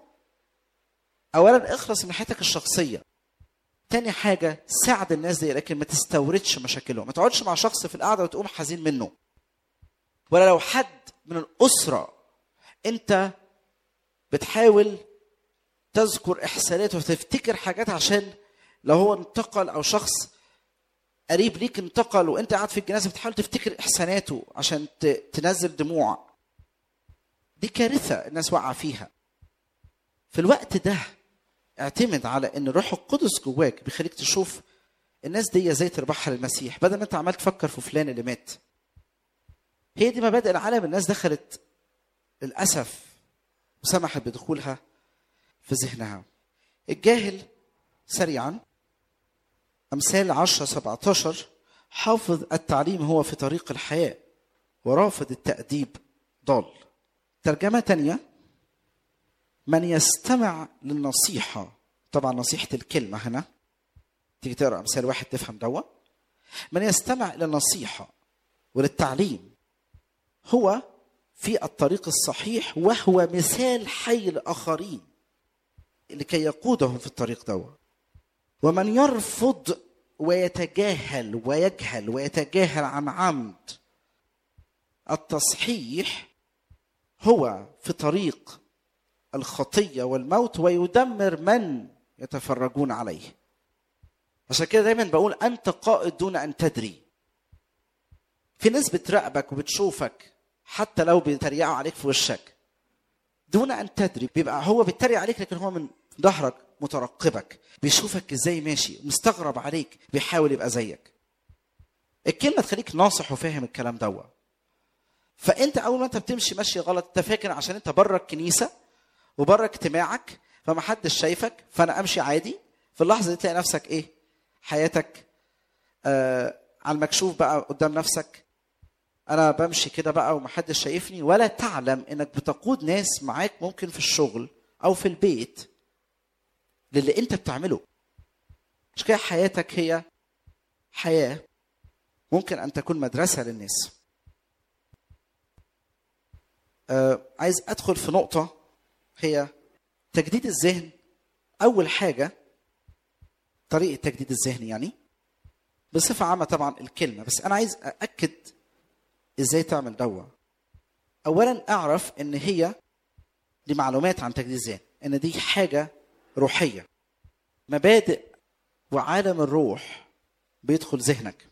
اولا اخلص من حياتك الشخصيه تاني حاجة ساعد الناس دي لكن ما تستوردش مشاكلهم ما تقعدش مع شخص في القعدة وتقوم حزين منه ولا لو حد من الأسرة أنت بتحاول تذكر إحساناته وتفتكر حاجات عشان لو هو انتقل أو شخص قريب ليك انتقل وانت قاعد في الجنازه بتحاول تفتكر احساناته عشان تنزل دموع دي كارثه الناس واقعه فيها في الوقت ده اعتمد على ان الروح القدس جواك بيخليك تشوف الناس دي ازاي تربحها للمسيح بدل ما انت عمال تفكر في فلان اللي مات هي دي مبادئ العالم الناس دخلت للاسف وسمحت بدخولها في ذهنها الجاهل سريعا امثال 10 17 حافظ التعليم هو في طريق الحياه ورافض التأديب ضال ترجمة تانية من يستمع للنصيحة طبعا نصيحة الكلمة هنا تيجي تقرأ مثال واحد تفهم دوا من يستمع للنصيحة وللتعليم هو في الطريق الصحيح وهو مثال حي لآخرين لكي يقودهم في الطريق دوا ومن يرفض ويتجاهل ويجهل ويتجاهل عن عمد التصحيح هو في طريق الخطيه والموت ويدمر من يتفرجون عليه عشان كده دايما بقول انت قائد دون ان تدري في ناس بتراقبك وبتشوفك حتى لو بيتريقوا عليك في وشك دون ان تدري بيبقى هو بيتريق عليك لكن هو من ظهرك مترقبك بيشوفك ازاي ماشي مستغرب عليك بيحاول يبقى زيك الكلمه تخليك ناصح وفاهم الكلام دوت فانت اول ما انت بتمشي ماشي غلط انت فاكر عشان انت بره الكنيسه وبره اجتماعك فما حدش شايفك فانا امشي عادي في اللحظه دي تلاقي نفسك ايه حياتك آه على المكشوف بقى قدام نفسك انا بمشي كده بقى ومحدش شايفني ولا تعلم انك بتقود ناس معاك ممكن في الشغل او في البيت للي انت بتعمله مش كده حياتك هي حياه ممكن ان تكون مدرسه للناس آه عايز ادخل في نقطه هي تجديد الذهن اول حاجه طريقه تجديد الذهن يعني بصفه عامه طبعا الكلمه بس انا عايز ااكد ازاي تعمل دوا اولا اعرف ان هي دي معلومات عن تجديد الذهن ان دي حاجه روحيه مبادئ وعالم الروح بيدخل ذهنك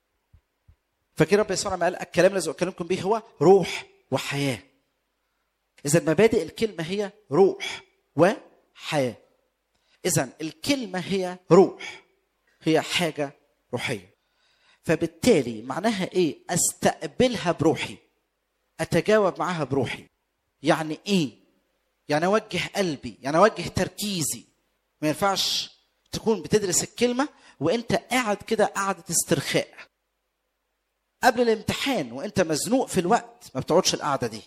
فكده رب يسوع لما قال الكلام الذي اكلمكم به هو روح وحياه اذا مبادئ الكلمه هي روح وحياه اذا الكلمه هي روح هي حاجه روحيه فبالتالي معناها ايه استقبلها بروحي اتجاوب معاها بروحي يعني ايه يعني اوجه قلبي يعني اوجه تركيزي ما ينفعش تكون بتدرس الكلمه وانت قاعد كده قعده استرخاء قبل الامتحان وانت مزنوق في الوقت ما بتقعدش القعده دي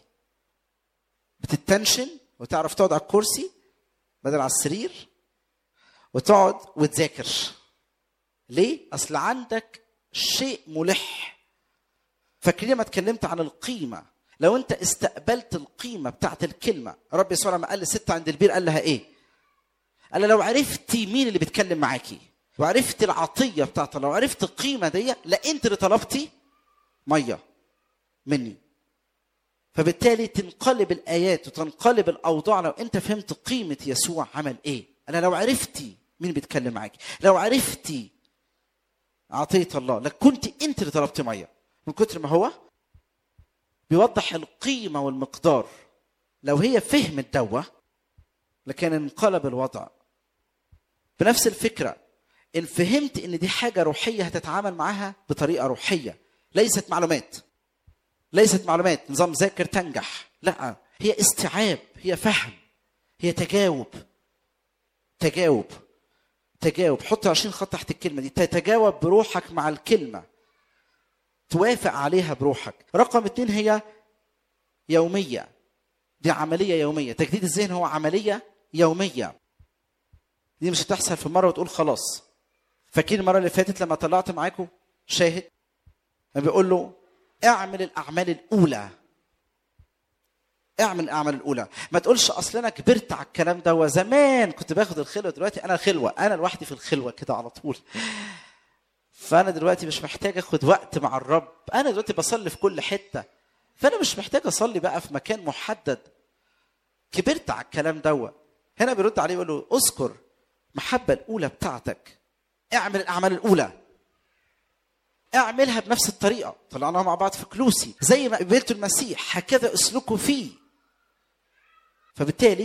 بتتنشن وتعرف تقعد على الكرسي بدل على السرير وتقعد وتذاكر ليه اصل عندك شيء ملح فاكرين ما اتكلمت عن القيمه لو انت استقبلت القيمه بتاعت الكلمه رب يسوع لما قال للست عند البير قال لها ايه قال لها لو عرفتي مين اللي بيتكلم معاكي وعرفت العطيه بتاعته لو عرفت القيمه دي لا انت اللي طلبتي ميه مني فبالتالي تنقلب الايات وتنقلب الاوضاع لو انت فهمت قيمه يسوع عمل ايه انا لو عرفتي مين بيتكلم معاكي لو عرفتي عطيه الله لك كنت انت اللي طلبت ميه من كتر ما هو بيوضح القيمه والمقدار لو هي فهمت دوا لكان انقلب الوضع بنفس الفكره ان فهمت ان دي حاجه روحيه هتتعامل معاها بطريقه روحيه ليست معلومات ليست معلومات نظام ذاكر تنجح لا هي استيعاب هي فهم هي تجاوب تجاوب تجاوب حط 20 خط تحت الكلمه دي تتجاوب بروحك مع الكلمه توافق عليها بروحك رقم اتنين هي يوميه دي عمليه يوميه تجديد الذهن هو عمليه يوميه دي مش هتحصل في مره وتقول خلاص فاكرين المره اللي فاتت لما طلعت معاكم شاهد بيقول له اعمل الاعمال الاولى اعمل الاعمال الاولى ما تقولش اصل انا كبرت على الكلام ده وزمان كنت باخد الخلوه دلوقتي انا خلوه انا لوحدي في الخلوه كده على طول فانا دلوقتي مش محتاج اخد وقت مع الرب انا دلوقتي بصلي في كل حته فانا مش محتاج اصلي بقى في مكان محدد كبرت على الكلام دوت هنا بيرد عليه يقول له اذكر المحبه الاولى بتاعتك اعمل الاعمال الاولى اعملها بنفس الطريقه طلعناها مع بعض في كلوسي زي ما قبلتوا المسيح هكذا اسلكوا فيه فبالتالي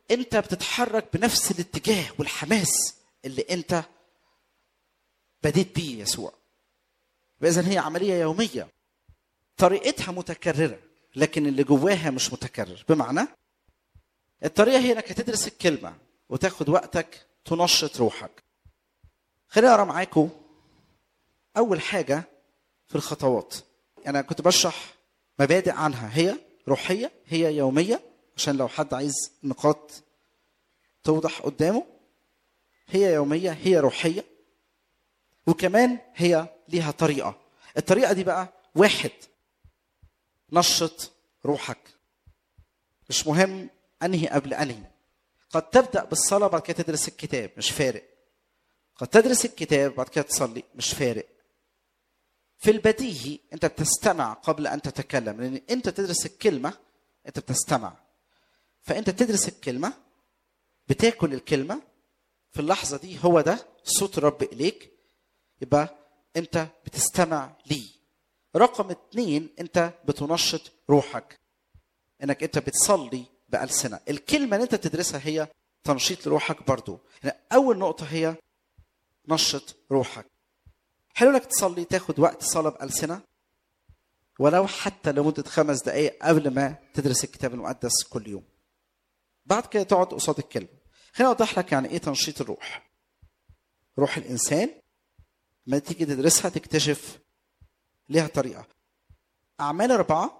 انت بتتحرك بنفس الاتجاه والحماس اللي انت بديت بيه يسوع فاذا هي عمليه يوميه طريقتها متكرره لكن اللي جواها مش متكرر بمعنى الطريقه هي انك تدرس الكلمه وتاخد وقتك تنشط روحك خليني اقرا معاكم اول حاجه في الخطوات انا كنت بشرح مبادئ عنها هي روحيه هي يوميه عشان لو حد عايز نقاط توضح قدامه هي يوميه هي روحيه وكمان هي ليها طريقه الطريقه دي بقى واحد نشط روحك مش مهم انهي قبل انهي قد تبدا بالصلاه بعد كده تدرس الكتاب مش فارق قد تدرس الكتاب بعد كده تصلي مش فارق في البديهي انت بتستمع قبل ان تتكلم لان انت تدرس الكلمه انت بتستمع فانت بتدرس الكلمه بتاكل الكلمه في اللحظه دي هو ده صوت الرب اليك يبقى انت بتستمع ليه رقم اتنين انت بتنشط روحك انك انت بتصلي بألسنة الكلمة اللي انت بتدرسها هي تنشيط لروحك برضو يعني اول نقطة هي نشط روحك حلو انك تصلي تاخد وقت صلاة بألسنة ولو حتى لمدة خمس دقايق قبل ما تدرس الكتاب المقدس كل يوم بعد كده تقعد قصاد الكلمة خليني اوضح لك يعني ايه تنشيط الروح روح الانسان لما تيجي تدرسها تكتشف ليها طريقة أعمال أربعة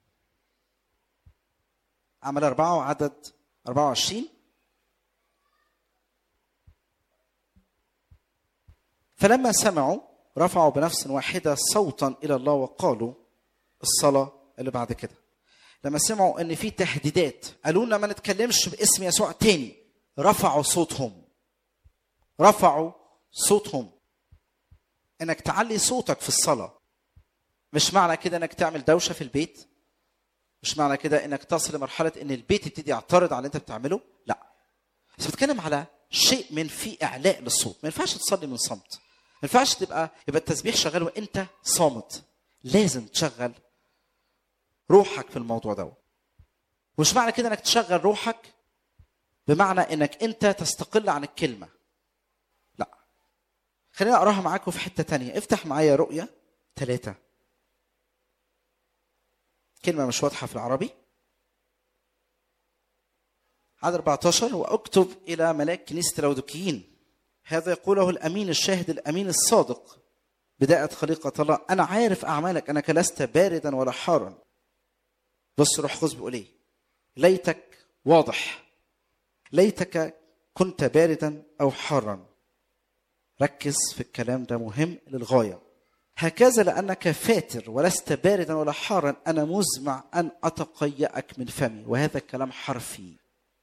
أعمال أربعة وعدد 24 فلما سمعوا رفعوا بنفس واحدة صوتا إلى الله وقالوا الصلاة اللي بعد كده لما سمعوا ان في تهديدات قالوا لنا ما نتكلمش باسم يسوع تاني رفعوا صوتهم رفعوا صوتهم انك تعلي صوتك في الصلاه مش معنى كده انك تعمل دوشه في البيت مش معنى كده انك تصل لمرحله ان البيت يبتدي يعترض على اللي انت بتعمله لا بس بتكلم على شيء من في اعلاء للصوت ما ينفعش تصلي من صمت ما ينفعش تبقى يبقى التسبيح شغال وانت صامت لازم تشغل روحك في الموضوع ده مش معنى كده انك تشغل روحك بمعنى انك انت تستقل عن الكلمه لا خليني اقراها معاكم في حته تانية افتح معايا رؤيه ثلاثة كلمة مش واضحة في العربي عدد 14 واكتب الى ملاك كنيسة اللاودوكيين هذا يقوله الامين الشاهد الامين الصادق بداية خليقة الله أنا عارف أعمالك أنك لست باردا ولا حارا بص روح قدس بيقول إيه ليتك واضح ليتك كنت باردا أو حارا ركز في الكلام ده مهم للغاية هكذا لأنك فاتر ولست باردا ولا حارا أنا مزمع أن أتقيأك من فمي وهذا الكلام حرفي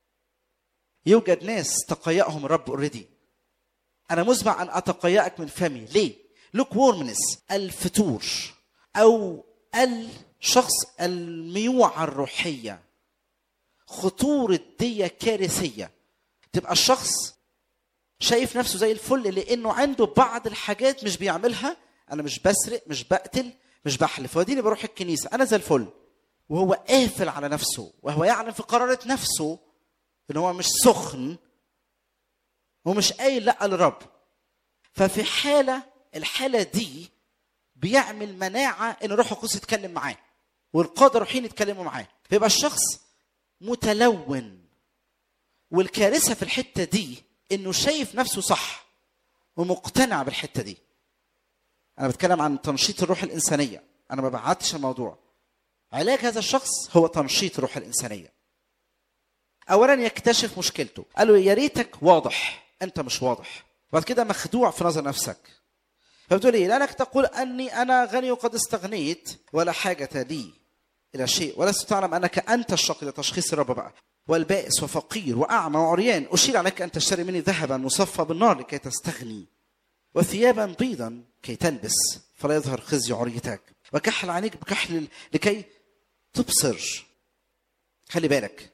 يوجد ناس تقيأهم الرب اوريدي أنا مزمع أن أتقيأك من فمي ليه؟ لوك وورمنس الفتور أو الشخص الميوعة الروحية خطورة دي كارثية تبقى الشخص شايف نفسه زي الفل لانه عنده بعض الحاجات مش بيعملها انا مش بسرق مش بقتل مش بحلف وديني بروح الكنيسه انا زي الفل وهو قافل على نفسه وهو يعلم في قرارة نفسه ان هو مش سخن ومش قايل لا للرب ففي حاله الحاله دي بيعمل مناعه ان الروح القدس يتكلم معاه والقاده الروحيين يتكلموا معاه فيبقى الشخص متلون والكارثه في الحته دي انه شايف نفسه صح ومقتنع بالحته دي انا بتكلم عن تنشيط الروح الانسانيه انا ما بعدتش الموضوع علاج هذا الشخص هو تنشيط الروح الانسانيه اولا يكتشف مشكلته قال له يا ريتك واضح انت مش واضح بعد كده مخدوع في نظر نفسك فبتقول ايه لانك تقول اني انا غني وقد استغنيت ولا حاجه لي الى شيء ولست تعلم انك انت الشقي لتشخيص الرب بقى والبائس وفقير واعمى وعريان اشير عليك ان تشتري مني ذهبا مصفى بالنار لكي تستغني وثيابا بيضا كي تلبس فلا يظهر خزي عريتك وكحل عينيك بكحل لكي تبصر خلي بالك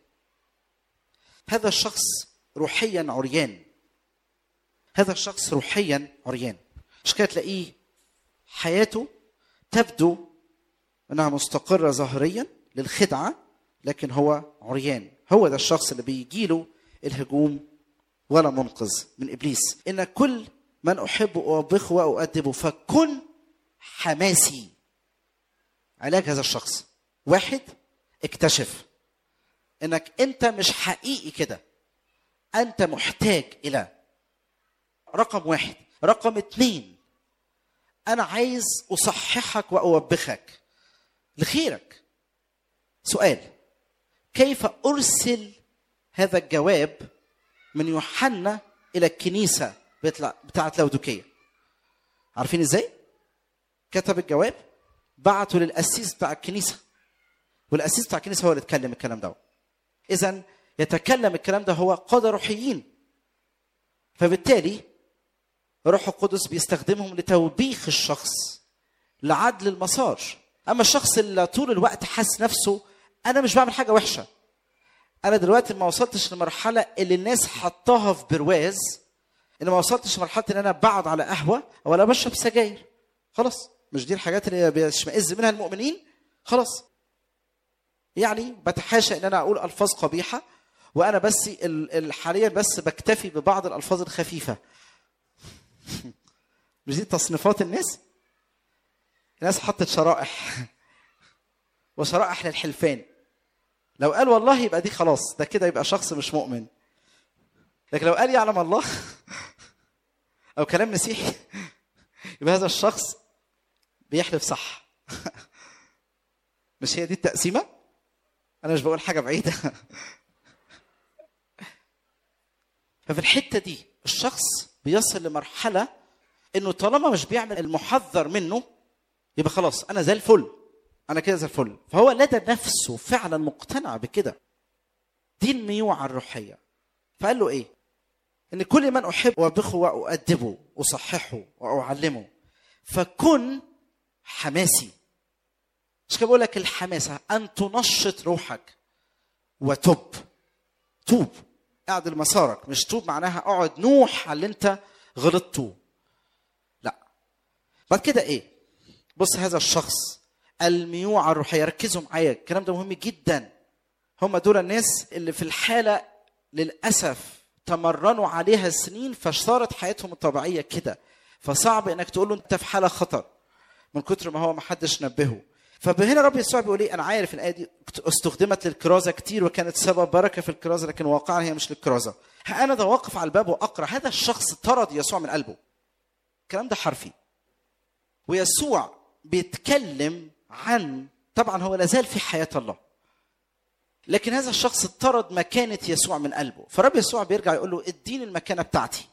هذا الشخص روحيا عريان هذا الشخص روحيا عريان مش كده تلاقيه حياته تبدو انها مستقره ظاهريا للخدعه لكن هو عريان هو ده الشخص اللي بيجيله الهجوم ولا منقذ من ابليس ان كل من احب اوبخه واؤدبه فكن حماسي علاج هذا الشخص واحد اكتشف انك انت مش حقيقي كده انت محتاج الى رقم واحد رقم اتنين انا عايز اصححك واوبخك لخيرك سؤال كيف ارسل هذا الجواب من يوحنا الى الكنيسه بتاع- بتاعت لودوكيه عارفين ازاي كتب الجواب بعته للقسيس بتاع الكنيسه والقسيس بتاع الكنيسه هو اللي اتكلم الكلام ده اذا يتكلم الكلام ده هو قاده روحيين فبالتالي الروح القدس بيستخدمهم لتوبيخ الشخص لعدل المسار اما الشخص اللي طول الوقت حاسس نفسه انا مش بعمل حاجه وحشه انا دلوقتي ما وصلتش لمرحله اللي الناس حطاها في برواز ان ما وصلتش لمرحله ان انا بقعد على قهوه ولا بشرب سجاير خلاص مش دي الحاجات اللي بيشمئز منها المؤمنين خلاص يعني بتحاشى ان انا اقول الفاظ قبيحه وانا بس ال- ال- حاليا بس بكتفي ببعض الالفاظ الخفيفه مش دي تصنيفات الناس الناس حطت شرائح وشرائح للحلفان لو قال والله يبقى دي خلاص ده كده يبقى شخص مش مؤمن لكن لو قال يعلم الله او كلام مسيحي يبقى هذا الشخص بيحلف صح مش هي دي التقسيمه انا مش بقول حاجه بعيده ففي الحته دي الشخص بيصل لمرحله انه طالما مش بيعمل المحذر منه يبقى خلاص انا زي الفل انا كده زي الفل فهو لدى نفسه فعلا مقتنع بكده دي الميوعة الروحية فقال له ايه ان كل من احب وابخه واؤدبه اصححه واعلمه فكن حماسي مش كده بقول لك الحماسة ان تنشط روحك وتب توب اعدل مسارك مش توب معناها اقعد نوح على اللي انت غلطته لا بعد كده ايه بص هذا الشخص الميوعة الروحية ركزوا معايا الكلام ده مهم جدا هم دول الناس اللي في الحالة للأسف تمرنوا عليها سنين فصارت حياتهم الطبيعية كده فصعب انك تقول له انت في حالة خطر من كتر ما هو ما حدش نبهه فهنا رب يسوع بيقول ايه انا عارف الايه دي استخدمت للكرازه كتير وكانت سبب بركه في الكرازه لكن واقعا هي مش للكرازه ها انا ده واقف على الباب واقرا هذا الشخص طرد يسوع من قلبه الكلام ده حرفي ويسوع بيتكلم عن طبعا هو لازال في حياه الله لكن هذا الشخص طرد مكانه يسوع من قلبه فرب يسوع بيرجع يقول له اديني المكانه بتاعتي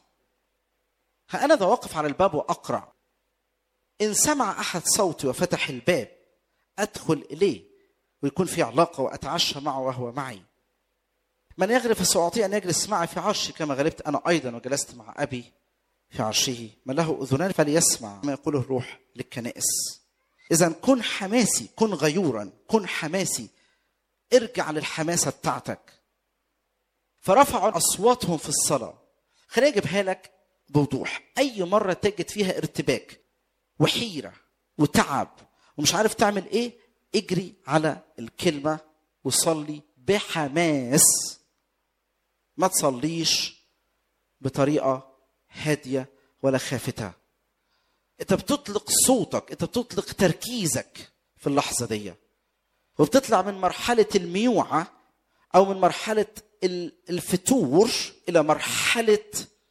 ها انا ده واقف على الباب واقرع ان سمع احد صوتي وفتح الباب ادخل اليه ويكون في علاقه واتعشى معه وهو معي من يغرب فساعطيه ان يجلس معي في عرشي كما غلبت انا ايضا وجلست مع ابي في عرشه من له اذنان فليسمع ما يقوله الروح للكنائس اذا كن حماسي كن غيورا كن حماسي ارجع للحماسه بتاعتك فرفعوا اصواتهم في الصلاه خليني اجيبها لك بوضوح اي مره تجد فيها ارتباك وحيره وتعب ومش عارف تعمل ايه اجري على الكلمه وصلي بحماس ما تصليش بطريقه هاديه ولا خافته انت بتطلق صوتك انت بتطلق تركيزك في اللحظه دي وبتطلع من مرحله الميوعه او من مرحله الفتور الى مرحله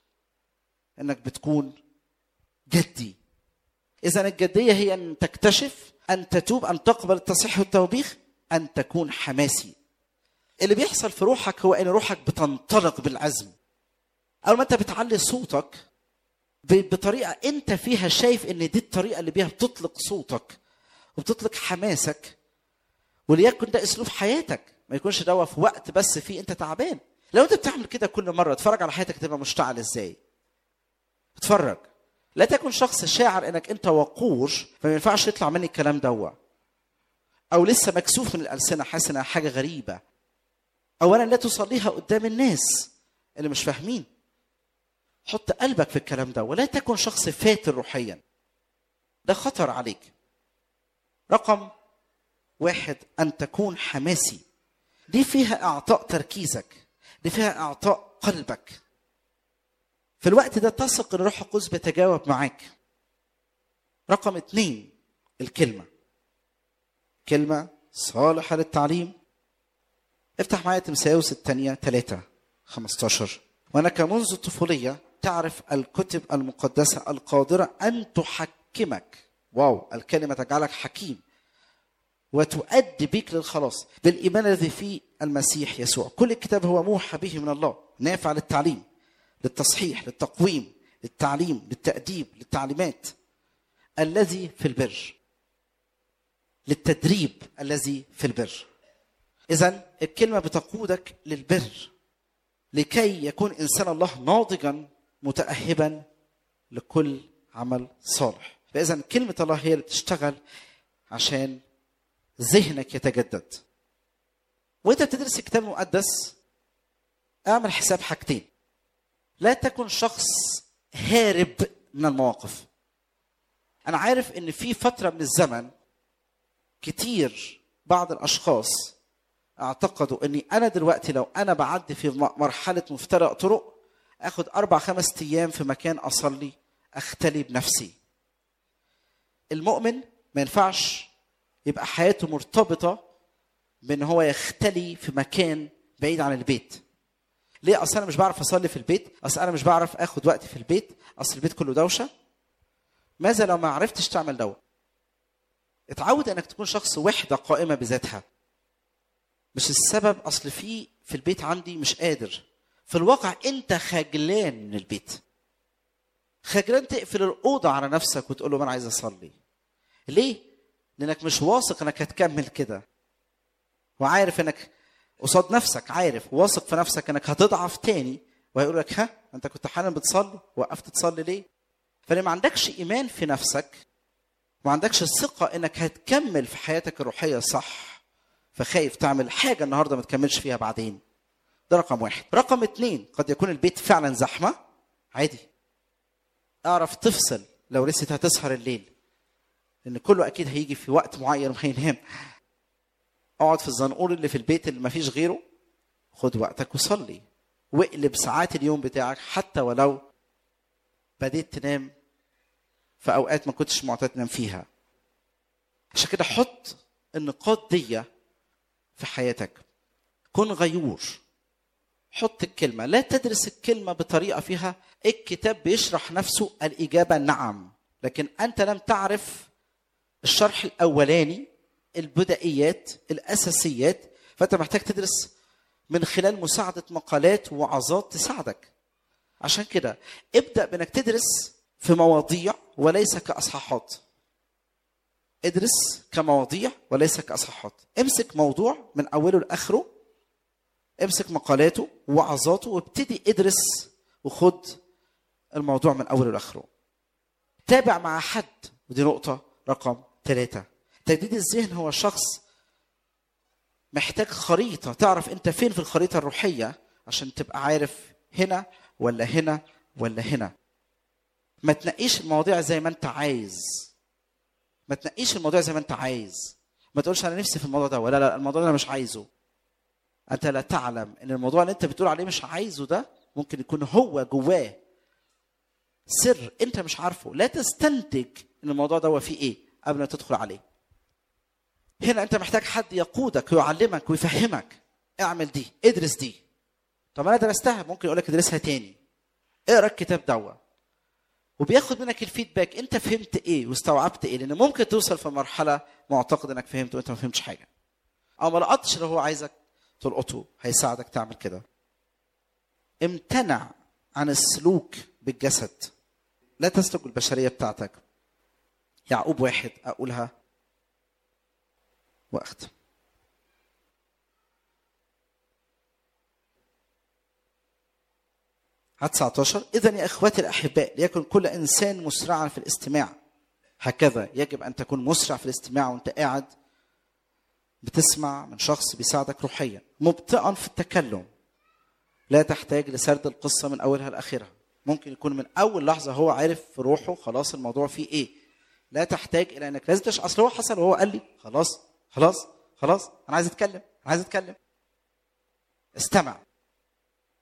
انك بتكون جدي اذا الجديه هي ان تكتشف ان تتوب ان تقبل التصحيح والتوبيخ ان تكون حماسي اللي بيحصل في روحك هو ان روحك بتنطلق بالعزم اول ما انت بتعلي صوتك بطريقه انت فيها شايف ان دي الطريقه اللي بيها بتطلق صوتك وبتطلق حماسك وليكن ده اسلوب حياتك ما يكونش ده في وقت بس فيه انت تعبان لو انت بتعمل كده كل مره اتفرج على حياتك تبقى مشتعل ازاي اتفرج لا تكن شخص شاعر انك انت وقور فما ينفعش يطلع مني الكلام دوا او لسه مكسوف من الالسنه حاسس انها حاجه غريبه اولا لا تصليها قدام الناس اللي مش فاهمين حط قلبك في الكلام ده ولا تكن شخص فاتر روحيا ده خطر عليك رقم واحد ان تكون حماسي دي فيها اعطاء تركيزك دي فيها اعطاء قلبك في الوقت ده تثق ان الروح القدس بيتجاوب معاك رقم اتنين الكلمة كلمة صالحة للتعليم افتح معايا تمساوس الثانية 3 15 وأنك منذ الطفولية تعرف الكتب المقدسة القادرة أن تحكمك واو الكلمة تجعلك حكيم وتؤدي بك للخلاص بالإيمان الذي في المسيح يسوع كل الكتاب هو موحى به من الله نافع للتعليم للتصحيح للتقويم للتعليم للتأديب للتعليمات الذي في البر للتدريب الذي في البر اذا الكلمه بتقودك للبر لكي يكون انسان الله ناضجا متاهبا لكل عمل صالح فاذا كلمه الله هي اللي بتشتغل عشان ذهنك يتجدد وانت بتدرس الكتاب المقدس اعمل حساب حاجتين لا تكن شخص هارب من المواقف انا عارف ان في فتره من الزمن كتير بعض الاشخاص اعتقدوا اني انا دلوقتي لو انا بعدي في مرحله مفترق طرق اخد اربع خمس ايام في مكان اصلي اختلي بنفسي المؤمن ما ينفعش يبقى حياته مرتبطه بان هو يختلي في مكان بعيد عن البيت ليه اصل انا مش بعرف اصلي في البيت اصل انا مش بعرف اخد وقت في البيت اصل البيت كله دوشه ماذا لو ما عرفتش تعمل دوت اتعود انك تكون شخص وحده قائمه بذاتها مش السبب اصل في في البيت عندي مش قادر في الواقع انت خجلان من البيت خجلان تقفل الاوضه على نفسك وتقول له انا عايز اصلي ليه لانك مش واثق انك هتكمل كده وعارف انك قصاد نفسك عارف واثق في نفسك انك هتضعف تاني وهيقول لك ها انت كنت حالا بتصلي وقفت تصلي ليه فلما عندكش ايمان في نفسك وما عندكش الثقه انك هتكمل في حياتك الروحيه صح فخايف تعمل حاجه النهارده ما تكملش فيها بعدين ده رقم واحد رقم اتنين قد يكون البيت فعلا زحمه عادي اعرف تفصل لو لسه هتسهر الليل لان كله اكيد هيجي في وقت معين وهينام اقعد في الزنقور اللي في البيت اللي ما فيش غيره خد وقتك وصلي واقلب ساعات اليوم بتاعك حتى ولو بديت تنام في اوقات ما كنتش معتاد تنام فيها عشان كده حط النقاط دي في حياتك كن غيور حط الكلمة لا تدرس الكلمة بطريقة فيها الكتاب بيشرح نفسه الإجابة نعم لكن أنت لم تعرف الشرح الأولاني البدائيات الأساسيات فأنت محتاج تدرس من خلال مساعدة مقالات ووعظات تساعدك عشان كده ابدأ بأنك تدرس في مواضيع وليس كأصحاحات ادرس كمواضيع وليس كأصحاحات امسك موضوع من أوله لآخره امسك مقالاته ووعظاته وابتدي ادرس وخد الموضوع من أوله لآخره تابع مع حد ودي نقطة رقم ثلاثة تجديد الذهن هو شخص محتاج خريطة تعرف أنت فين في الخريطة الروحية عشان تبقى عارف هنا ولا هنا ولا هنا ما تنقيش المواضيع زي ما انت عايز ما تنقيش الموضوع زي ما انت عايز ما تقولش انا نفسي في الموضوع ده ولا لا الموضوع ده انا مش عايزه انت لا تعلم ان الموضوع اللي انت بتقول عليه مش عايزه ده ممكن يكون هو جواه سر انت مش عارفه لا تستنتج ان الموضوع ده هو فيه ايه قبل ما تدخل عليه هنا انت محتاج حد يقودك ويعلمك ويفهمك اعمل دي ادرس دي طب انا درستها ممكن يقول لك ادرسها تاني اقرا الكتاب دوت وبياخد منك الفيدباك انت فهمت ايه واستوعبت ايه لان ممكن توصل في مرحله معتقد انك فهمت وانت ما فهمتش حاجه او ما لقطتش اللي هو عايزك تلقطه هيساعدك تعمل كده امتنع عن السلوك بالجسد لا تسلك البشريه بتاعتك يعقوب واحد اقولها واختم عدد 19 إذا يا إخواتي الأحباء ليكن كل إنسان مسرعا في الاستماع هكذا يجب أن تكون مسرع في الاستماع وأنت قاعد بتسمع من شخص بيساعدك روحيا مبطئا في التكلم لا تحتاج لسرد القصة من أولها لآخرها ممكن يكون من أول لحظة هو عارف في روحه خلاص الموضوع فيه إيه لا تحتاج إلى أنك لازم تش أصل هو حصل وهو قال لي خلاص خلاص خلاص أنا عايز أتكلم أنا عايز أتكلم استمع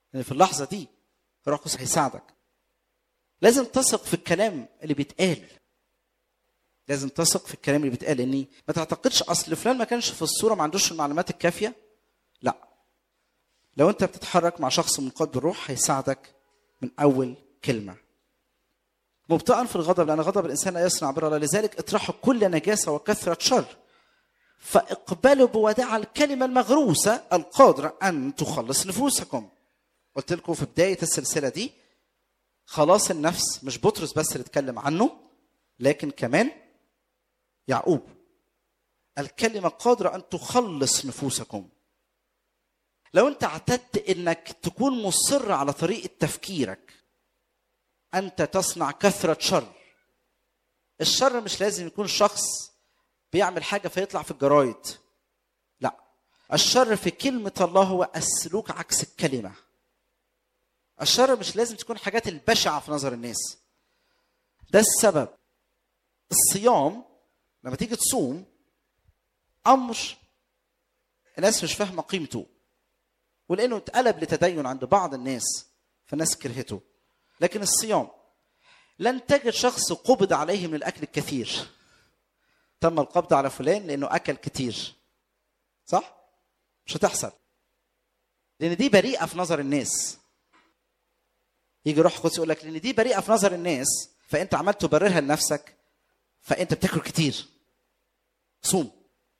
لان في اللحظه دي الروح القدس هيساعدك لازم تثق في الكلام اللي بيتقال لازم تثق في الكلام اللي بيتقال لاني ما تعتقدش اصل فلان ما كانش في الصوره ما عندوش المعلومات الكافيه لا لو انت بتتحرك مع شخص منقاد بالروح هيساعدك من اول كلمه مبطئا في الغضب لان غضب الانسان لا يصنع بر الله لذلك اطرحوا كل نجاسه وكثره شر فاقبلوا بوداع الكلمه المغروسه القادره ان تخلص نفوسكم قلت لكم في بدايه السلسله دي خلاص النفس مش بطرس بس اللي اتكلم عنه لكن كمان يعقوب الكلمه قادره ان تخلص نفوسكم لو انت اعتدت انك تكون مصر على طريقه تفكيرك انت تصنع كثره شر الشر مش لازم يكون شخص بيعمل حاجه فيطلع في الجرايد لا الشر في كلمه الله هو السلوك عكس الكلمه الشر مش لازم تكون حاجات البشعه في نظر الناس ده السبب الصيام لما تيجي تصوم امر الناس مش فاهمه قيمته ولانه اتقلب لتدين عند بعض الناس فالناس كرهته لكن الصيام لن تجد شخص قبض عليه من الاكل الكثير تم القبض على فلان لانه اكل كتير صح مش هتحصل لان دي بريئه في نظر الناس يجي روح القدس يقول لك لان دي بريئه في نظر الناس فانت عمال تبررها لنفسك فانت بتاكل كتير صوم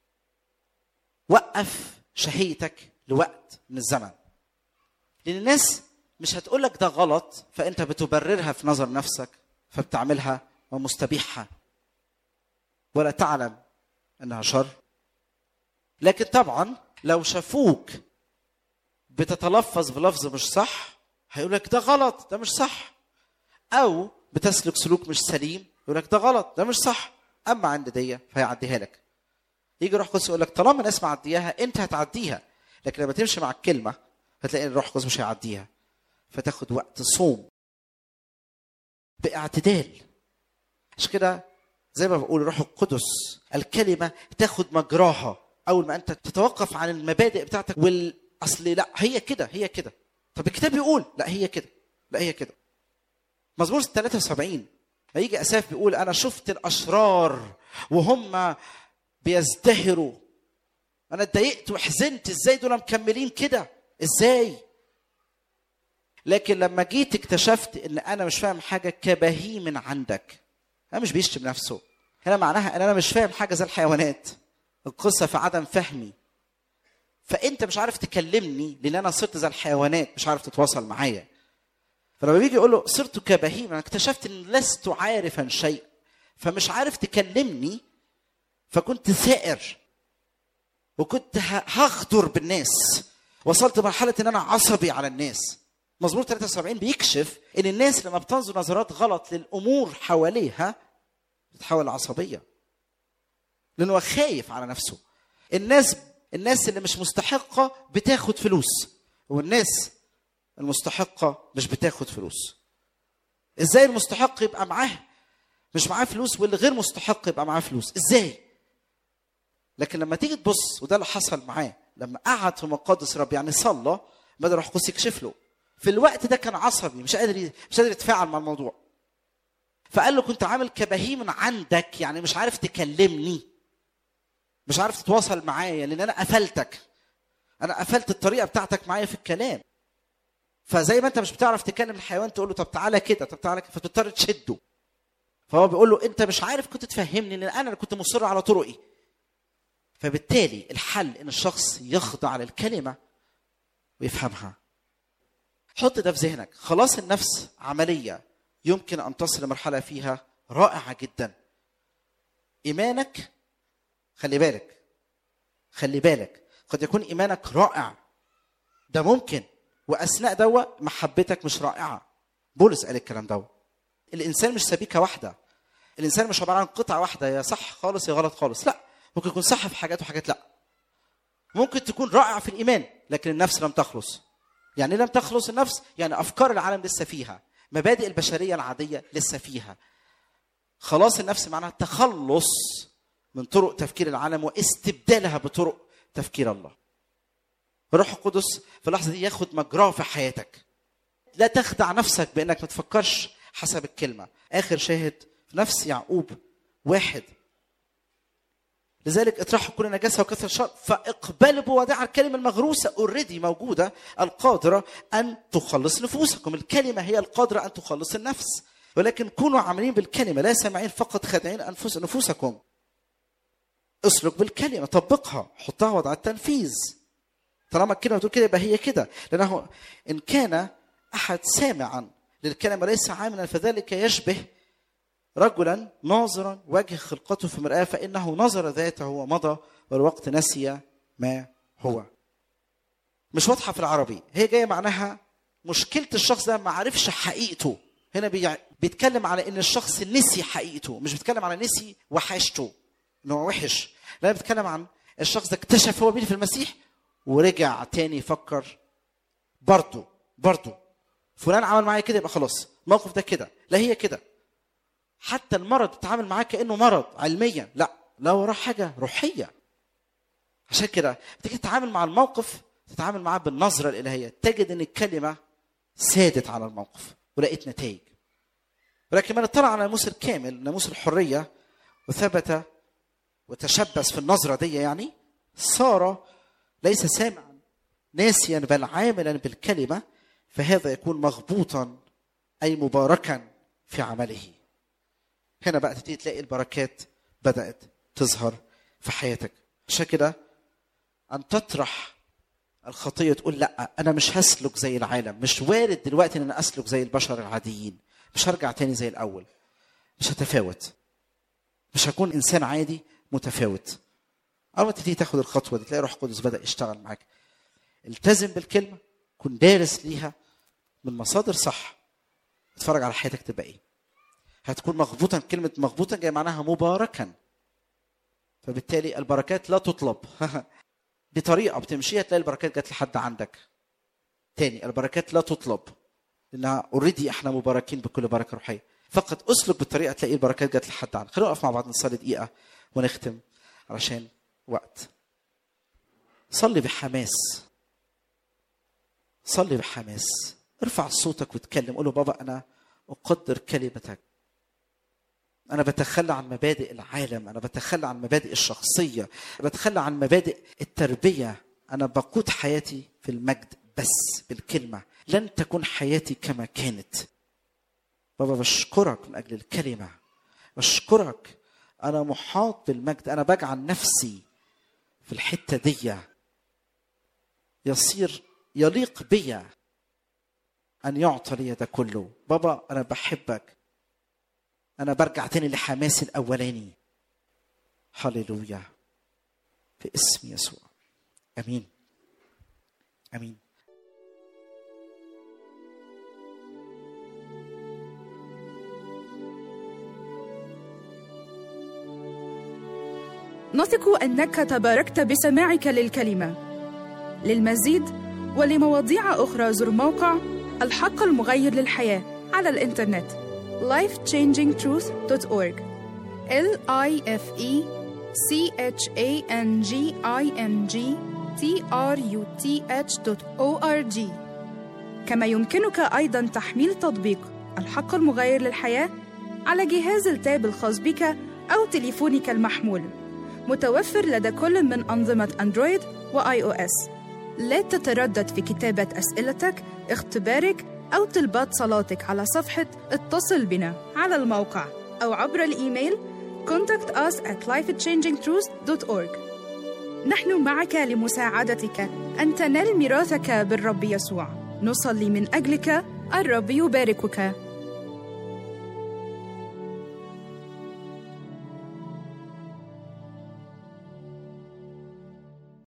وقف شهيتك لوقت من الزمن لان الناس مش هتقول لك ده غلط فانت بتبررها في نظر نفسك فبتعملها ومستبيحها ولا تعلم انها شر لكن طبعا لو شافوك بتتلفظ بلفظ مش صح هيقول لك ده غلط ده مش صح او بتسلك سلوك مش سليم يقول لك ده غلط ده مش صح اما عند دي فهيعديها لك يجي روح قدس يقول لك طالما الناس معدياها انت هتعديها لكن لما تمشي مع الكلمه هتلاقي ان الروح القدس مش هيعديها فتاخد وقت صوم باعتدال مش كده زي ما بقول الروح القدس الكلمه تاخد مجراها اول ما انت تتوقف عن المبادئ بتاعتك والاصل لا هي كده هي كده طب الكتاب بيقول لا هي كده لا هي كده مزمور 73 ما يجي اساف بيقول انا شفت الاشرار وهم بيزدهروا انا اتضايقت وحزنت ازاي دول مكملين كده ازاي لكن لما جيت اكتشفت ان انا مش فاهم حاجه كبهيم عندك انا مش بيشتم نفسه هنا معناها ان انا مش فاهم حاجه زي الحيوانات القصه في عدم فهمي فانت مش عارف تكلمني لان انا صرت زي الحيوانات مش عارف تتواصل معايا فلما بيجي يقول له صرت كبهيم انا اكتشفت ان لست عارفا شيء فمش عارف تكلمني فكنت ثائر وكنت هغدر بالناس وصلت مرحله ان انا عصبي على الناس مزمور 73 بيكشف ان الناس لما بتنظر نظرات غلط للامور حواليها بتتحول لعصبيه لانه خايف على نفسه الناس الناس اللي مش مستحقه بتاخد فلوس والناس المستحقه مش بتاخد فلوس ازاي المستحق يبقى معاه مش معاه فلوس واللي غير مستحق يبقى معاه فلوس ازاي لكن لما تيجي تبص وده اللي حصل معاه لما قعد في مقادس رب يعني صلى بدا روح القدس يكشف له في الوقت ده كان عصبي مش قادر مش قادر يتفاعل مع الموضوع فقال له كنت عامل كبهيم عندك يعني مش عارف تكلمني مش عارف تتواصل معايا لان انا قفلتك انا قفلت الطريقه بتاعتك معايا في الكلام فزي ما انت مش بتعرف تكلم الحيوان تقول له طب تعالى كده طب تعالى كده فتضطر تشده فهو بيقول له انت مش عارف كنت تفهمني لان انا اللي كنت مصر على طرقي فبالتالي الحل ان الشخص يخضع للكلمه ويفهمها حط ده في ذهنك خلاص النفس عمليه يمكن ان تصل لمرحله فيها رائعه جدا ايمانك خلي بالك خلي بالك قد يكون ايمانك رائع ده ممكن واثناء دوا محبتك مش رائعه بولس قال الكلام دوا الانسان مش سبيكه واحده الانسان مش عباره عن قطعه واحده يا صح خالص يا غلط خالص لا ممكن يكون صح في حاجات وحاجات لا ممكن تكون رائع في الايمان لكن النفس لم تخلص يعني لم تخلص النفس يعني افكار العالم لسه فيها مبادئ البشريه العاديه لسه فيها خلاص النفس معناها التخلص من طرق تفكير العالم واستبدالها بطرق تفكير الله الروح القدس في اللحظه دي ياخد مجراه في حياتك لا تخدع نفسك بانك ما تفكرش حسب الكلمه اخر شاهد في نفس يعقوب واحد لذلك اطرحوا كل نجاسه وكثر شر فاقبلوا بوداع الكلمه المغروسه اوريدي موجوده القادره ان تخلص نفوسكم الكلمه هي القادره ان تخلص النفس ولكن كونوا عاملين بالكلمه لا سامعين فقط خادعين انفس نفوسكم اسلك بالكلمه طبقها حطها وضع التنفيذ طالما الكلمه بتقول كده يبقى هي كده لانه ان كان احد سامعا للكلمه ليس عاملا فذلك يشبه رجلا ناظرا وجه خلقته في مرآة فإنه نظر ذاته ومضى والوقت نسي ما هو مش واضحة في العربي هي جاية معناها مشكلة الشخص ده ما عرفش حقيقته هنا بيع... بيتكلم على ان الشخص نسي حقيقته مش بيتكلم على نسي وحشته ان هو وحش لا بيتكلم عن الشخص ده اكتشف هو مين في المسيح ورجع تاني يفكر برضه برضه فلان عمل معايا كده يبقى خلاص الموقف ده كده لا هي كده حتى المرض تتعامل معاه كانه مرض علميا لا لا وراه حاجه روحيه عشان كده بتيجي تتعامل مع الموقف تتعامل معاه بالنظره الالهيه تجد ان الكلمه سادت على الموقف ولقيت نتائج ولكن من اطلع على الناموس الكامل ناموس الحريه وثبت وتشبث في النظره دي يعني صار ليس سامعا ناسيا بل عاملا بالكلمه فهذا يكون مغبوطا اي مباركا في عمله هنا بقى تبتدي تلاقي البركات بدات تظهر في حياتك عشان كده ان تطرح الخطيه تقول لا انا مش هسلك زي العالم مش وارد دلوقتي ان انا اسلك زي البشر العاديين مش هرجع تاني زي الاول مش هتفاوت مش هكون انسان عادي متفاوت اول ما تبتدي تاخد الخطوه دي تلاقي روح القدس بدا يشتغل معاك التزم بالكلمه كن دارس ليها من مصادر صح اتفرج على حياتك تبقى ايه هتكون مغبوطا كلمه مغبوطا جاي معناها مباركا فبالتالي البركات لا تطلب بطريقه بتمشيها تلاقي البركات جت لحد عندك تاني البركات لا تطلب لانها اوريدي احنا مباركين بكل بركه روحيه فقط اسلك بالطريقه تلاقي البركات جت لحد عندك خلينا نقف مع بعض نصلي دقيقه ونختم علشان وقت صلي بحماس صلي بحماس ارفع صوتك واتكلم قول له بابا انا اقدر كلمتك انا بتخلى عن مبادئ العالم انا بتخلى عن مبادئ الشخصيه أنا بتخلى عن مبادئ التربيه انا بقود حياتي في المجد بس بالكلمه لن تكون حياتي كما كانت بابا بشكرك من اجل الكلمه بشكرك انا محاط بالمجد انا بجعل نفسي في الحته دي يصير يليق بي ان يعطى لي ده كله بابا انا بحبك انا برجع تاني لحماسي الاولاني هللويا في اسم يسوع امين امين نثق انك تباركت بسماعك للكلمه للمزيد ولمواضيع اخرى زر موقع الحق المغير للحياه على الانترنت lifechangingtruth.org l i f e c h a n g i n g t r u t h.org كما يمكنك ايضا تحميل تطبيق الحق المغير للحياه على جهاز التاب الخاص بك او تليفونك المحمول متوفر لدى كل من أنظمة أندرويد وآي أو إس. لا تتردد في كتابة أسئلتك، اختبارك أو طلبات صلاتك على صفحة اتصل بنا على الموقع أو عبر الإيميل contact us at lifechangingtruth.org نحن معك لمساعدتك أن تنال ميراثك بالرب يسوع نصلي من أجلك الرب يباركك